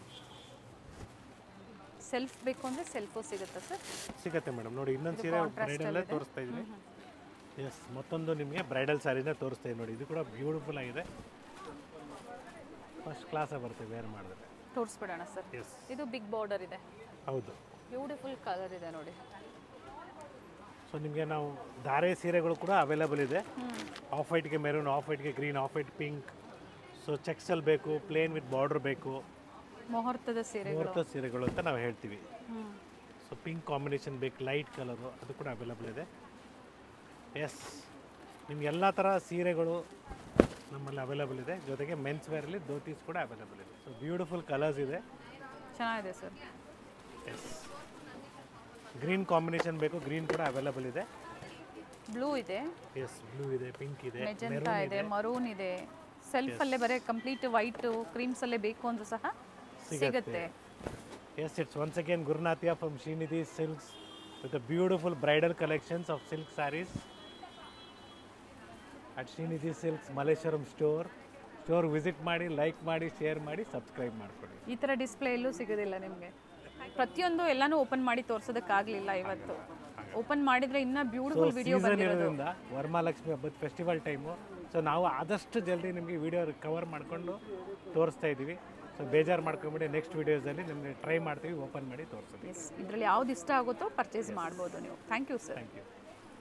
[SPEAKER 2] self ಬೇಕು ಅಂದರೆ ಸೆಲ್ಫು ಸಿಗುತ್ತಾ ಸರ್
[SPEAKER 1] ಸಿಗುತ್ತೆ ಮೇಡಮ್ ನೋಡಿ ಇನ್ನೊಂದು ಸೀರೆ ಬ್ರೈಡಲ್ಲೇ ತೋರಿಸ್ತಾ ಇದ್ದೀನಿ ಎಸ್ ಮತ್ತೊಂದು ನಿಮಗೆ ಬ್ರೈಡಲ್ ಸ್ಯಾರಿನೇ ತೋರಿಸ್ತಾ ಇದ್ದೀನಿ ನೋಡಿ ಇದು ಕೂಡ ಬ್ಯೂಟಿಫುಲ್ ಆಗಿದೆ ಫಸ್ಟ್ ಕ್ಲಾಸಾಗಿ ಬರುತ್ತೆ ವೇರ್ ಮಾಡಿದ್ರೆ
[SPEAKER 2] ತೋರಿಸ್ಬಿಡೋಣ ಸರ್
[SPEAKER 1] ಎಸ್
[SPEAKER 2] ಇದು ಬಿಗ್ ಬಾರ್ಡರ್ ಇದೆ
[SPEAKER 1] ಹೌದು
[SPEAKER 2] ಬ್ಯೂಟಿಫುಲ್ ಕಲರ್ ಇದೆ ನೋಡಿ
[SPEAKER 1] ಸೊ ನಿಮಗೆ ನಾವು ಧಾರೆ ಸೀರೆಗಳು ಕೂಡ ಅವೈಲೇಬಲ್ ಇದೆ ಆಫ್ ವೈಟ್ಗೆ ಮೆರೂನ್ ಆಫ್ ವೈಟ್ಗೆ green off white pink so ಚೆಕ್ಸಲ್ಲಿ ಬೇಕು ಪ್ಲೇನ್ ವಿತ್ ಬಾರ್ಡರ್ ಬೇಕು
[SPEAKER 2] ಮುಹೂರ್ತದ ಸೀರೆಗಳು
[SPEAKER 1] ಮುಹೂರ್ತ ಸೀರೆಗಳು ಅಂತ ನಾವು ಹೇಳ್ತೀವಿ
[SPEAKER 2] ಹ್ಮ್.
[SPEAKER 1] ಸೊ ಪಿಂಕ್ ಕಾಂಬಿನೇಷನ್ ಬೇಕು ಲೈಟ್ ಕಲರು ಅದು ಕೂಡ ಅವೈಲೇಬಲ್ ಇದೆ ಎಸ್ ನಿಮ್ಗೆ ಎಲ್ಲ ಥರ ಸೀರೆಗಳು ನಮ್ಮಲ್ಲಿ ಅವೈಲೇಬಲ್ ಇದೆ ಜೊತೆಗೆ ಮೆನ್ಸ್ ವೇರಲ್ಲಿ ಧೋತೀಸ್ ಕೂಡ ಅವೈಲೇಬಲ್ ಇದೆ ಸೊ ಬ್ಯೂಟಿಫುಲ್ ಕಲರ್ಸ್ ಇದೆ
[SPEAKER 2] ಚೆನ್ನಾಗಿದೆ ಸರ್
[SPEAKER 1] ಎಸ್ ಗ್ರೀನ್ ಕಾಂಬಿನೇಷನ್ ಬೇಕು ಗ್ರೀನ್ ಕೂಡ ಅವೈಲೇಬಲ್ ಇದೆ
[SPEAKER 2] ಬ್ಲೂ ಇದೆ
[SPEAKER 1] ಎಸ್ ಬ್ಲೂ ಇದೆ ಪಿಂಕ್ ಇದೆ
[SPEAKER 2] ಮೆಜೆಂಟಾ ಇದೆ ಮರೂನ್ ಇದೆ ಸೆಲ್ಫ್ ಅಲ್ಲೇ ಬರೀ ಕಂಪ್ಲೀಟ್ ವೈಟ್ ಕ್ರೀಮ್ಸ್ ಅಲ್ಲೇ ಬೇಕು ಅಂದ್ರೂ ಸಹ ಸಿಗುತ್ತೆ
[SPEAKER 1] ಎಸ್ ಇಟ್ಸ್ ಒನ್ಸ್ ಅಗೇನ್ ಗುರುನಾಥಿಯಾ from Shrinidhi silks with beautiful bridal collections of silk sarees at Shrinidhi silks Malleshwaram store store visit ಮಾಡಿ ಲೈಕ್ ಮಾಡಿ ಶೇರ್ ಮಾಡಿ ಸಬ್ಸ್ಕ್ರೈಬ್ ಮಾಡಿಕೊಡಿ
[SPEAKER 2] ಈ ಥರ ಡಿಸ್ಪ್ಲೇ ಎಲ್ಲೂ ಸಿಗೋದಿಲ್ಲ ನಿಮಗೆ ಪ್ರತಿಯೊಂದು ಎಲ್ಲಾನು ಓಪನ್ ಮಾಡಿ ತೋರ್ಸೋದಕ್ಕಾಗಲಿಲ್ಲ ಇವತ್ತು ಓಪನ್ ಮಾಡಿದ್ರೆ ಇನ್ನ ಬ್ಯೂಟಿಫುಲ್ ವಿಡಿಯೋ
[SPEAKER 1] ಸೀಸನ್
[SPEAKER 2] ಬಂದಿರೋದು
[SPEAKER 1] ಇರೋದ್ರಿಂದ ವರಮಹಾಲಕ್ಷ್ಮಿ ಹಬ್ಬದ ಫೆಸ್ಟಿವಲ್ ಟೈಮು ಸೊ ನಾವು ಆದಷ್ಟು ಜಲ್ದಿ ನಿಮಗೆ ವಿಡಿಯೋ ಕವರ್ ಮಾಡಿಕೊಂಡು ತೋರಿಸ್ತಾ ಇದ್ದೀವಿ ಸೊ ಬೇಜಾರು ಮಾಡ್ಕೊಂಬಿಡಿ ನೆಕ್ಸ್ಟ್ ವೀಡಿಯೋಸಲ್ಲಿ ನಿಮಗೆ ಟ್ರೈ ಮಾಡ್ತೀವಿ ಓಪನ್ ಮಾಡಿ ತೋರಿಸ್ತೀವಿ
[SPEAKER 2] ಎಸ್ ಇದರಲ್ಲಿ ಯಾವ್ದು ಇಷ್ಟ ಆಗುತ್ತೋ ಪರ್ಚೇಸ್ ಮಾಡ್ಬೋದು ನೀವು thank you sir
[SPEAKER 1] thank you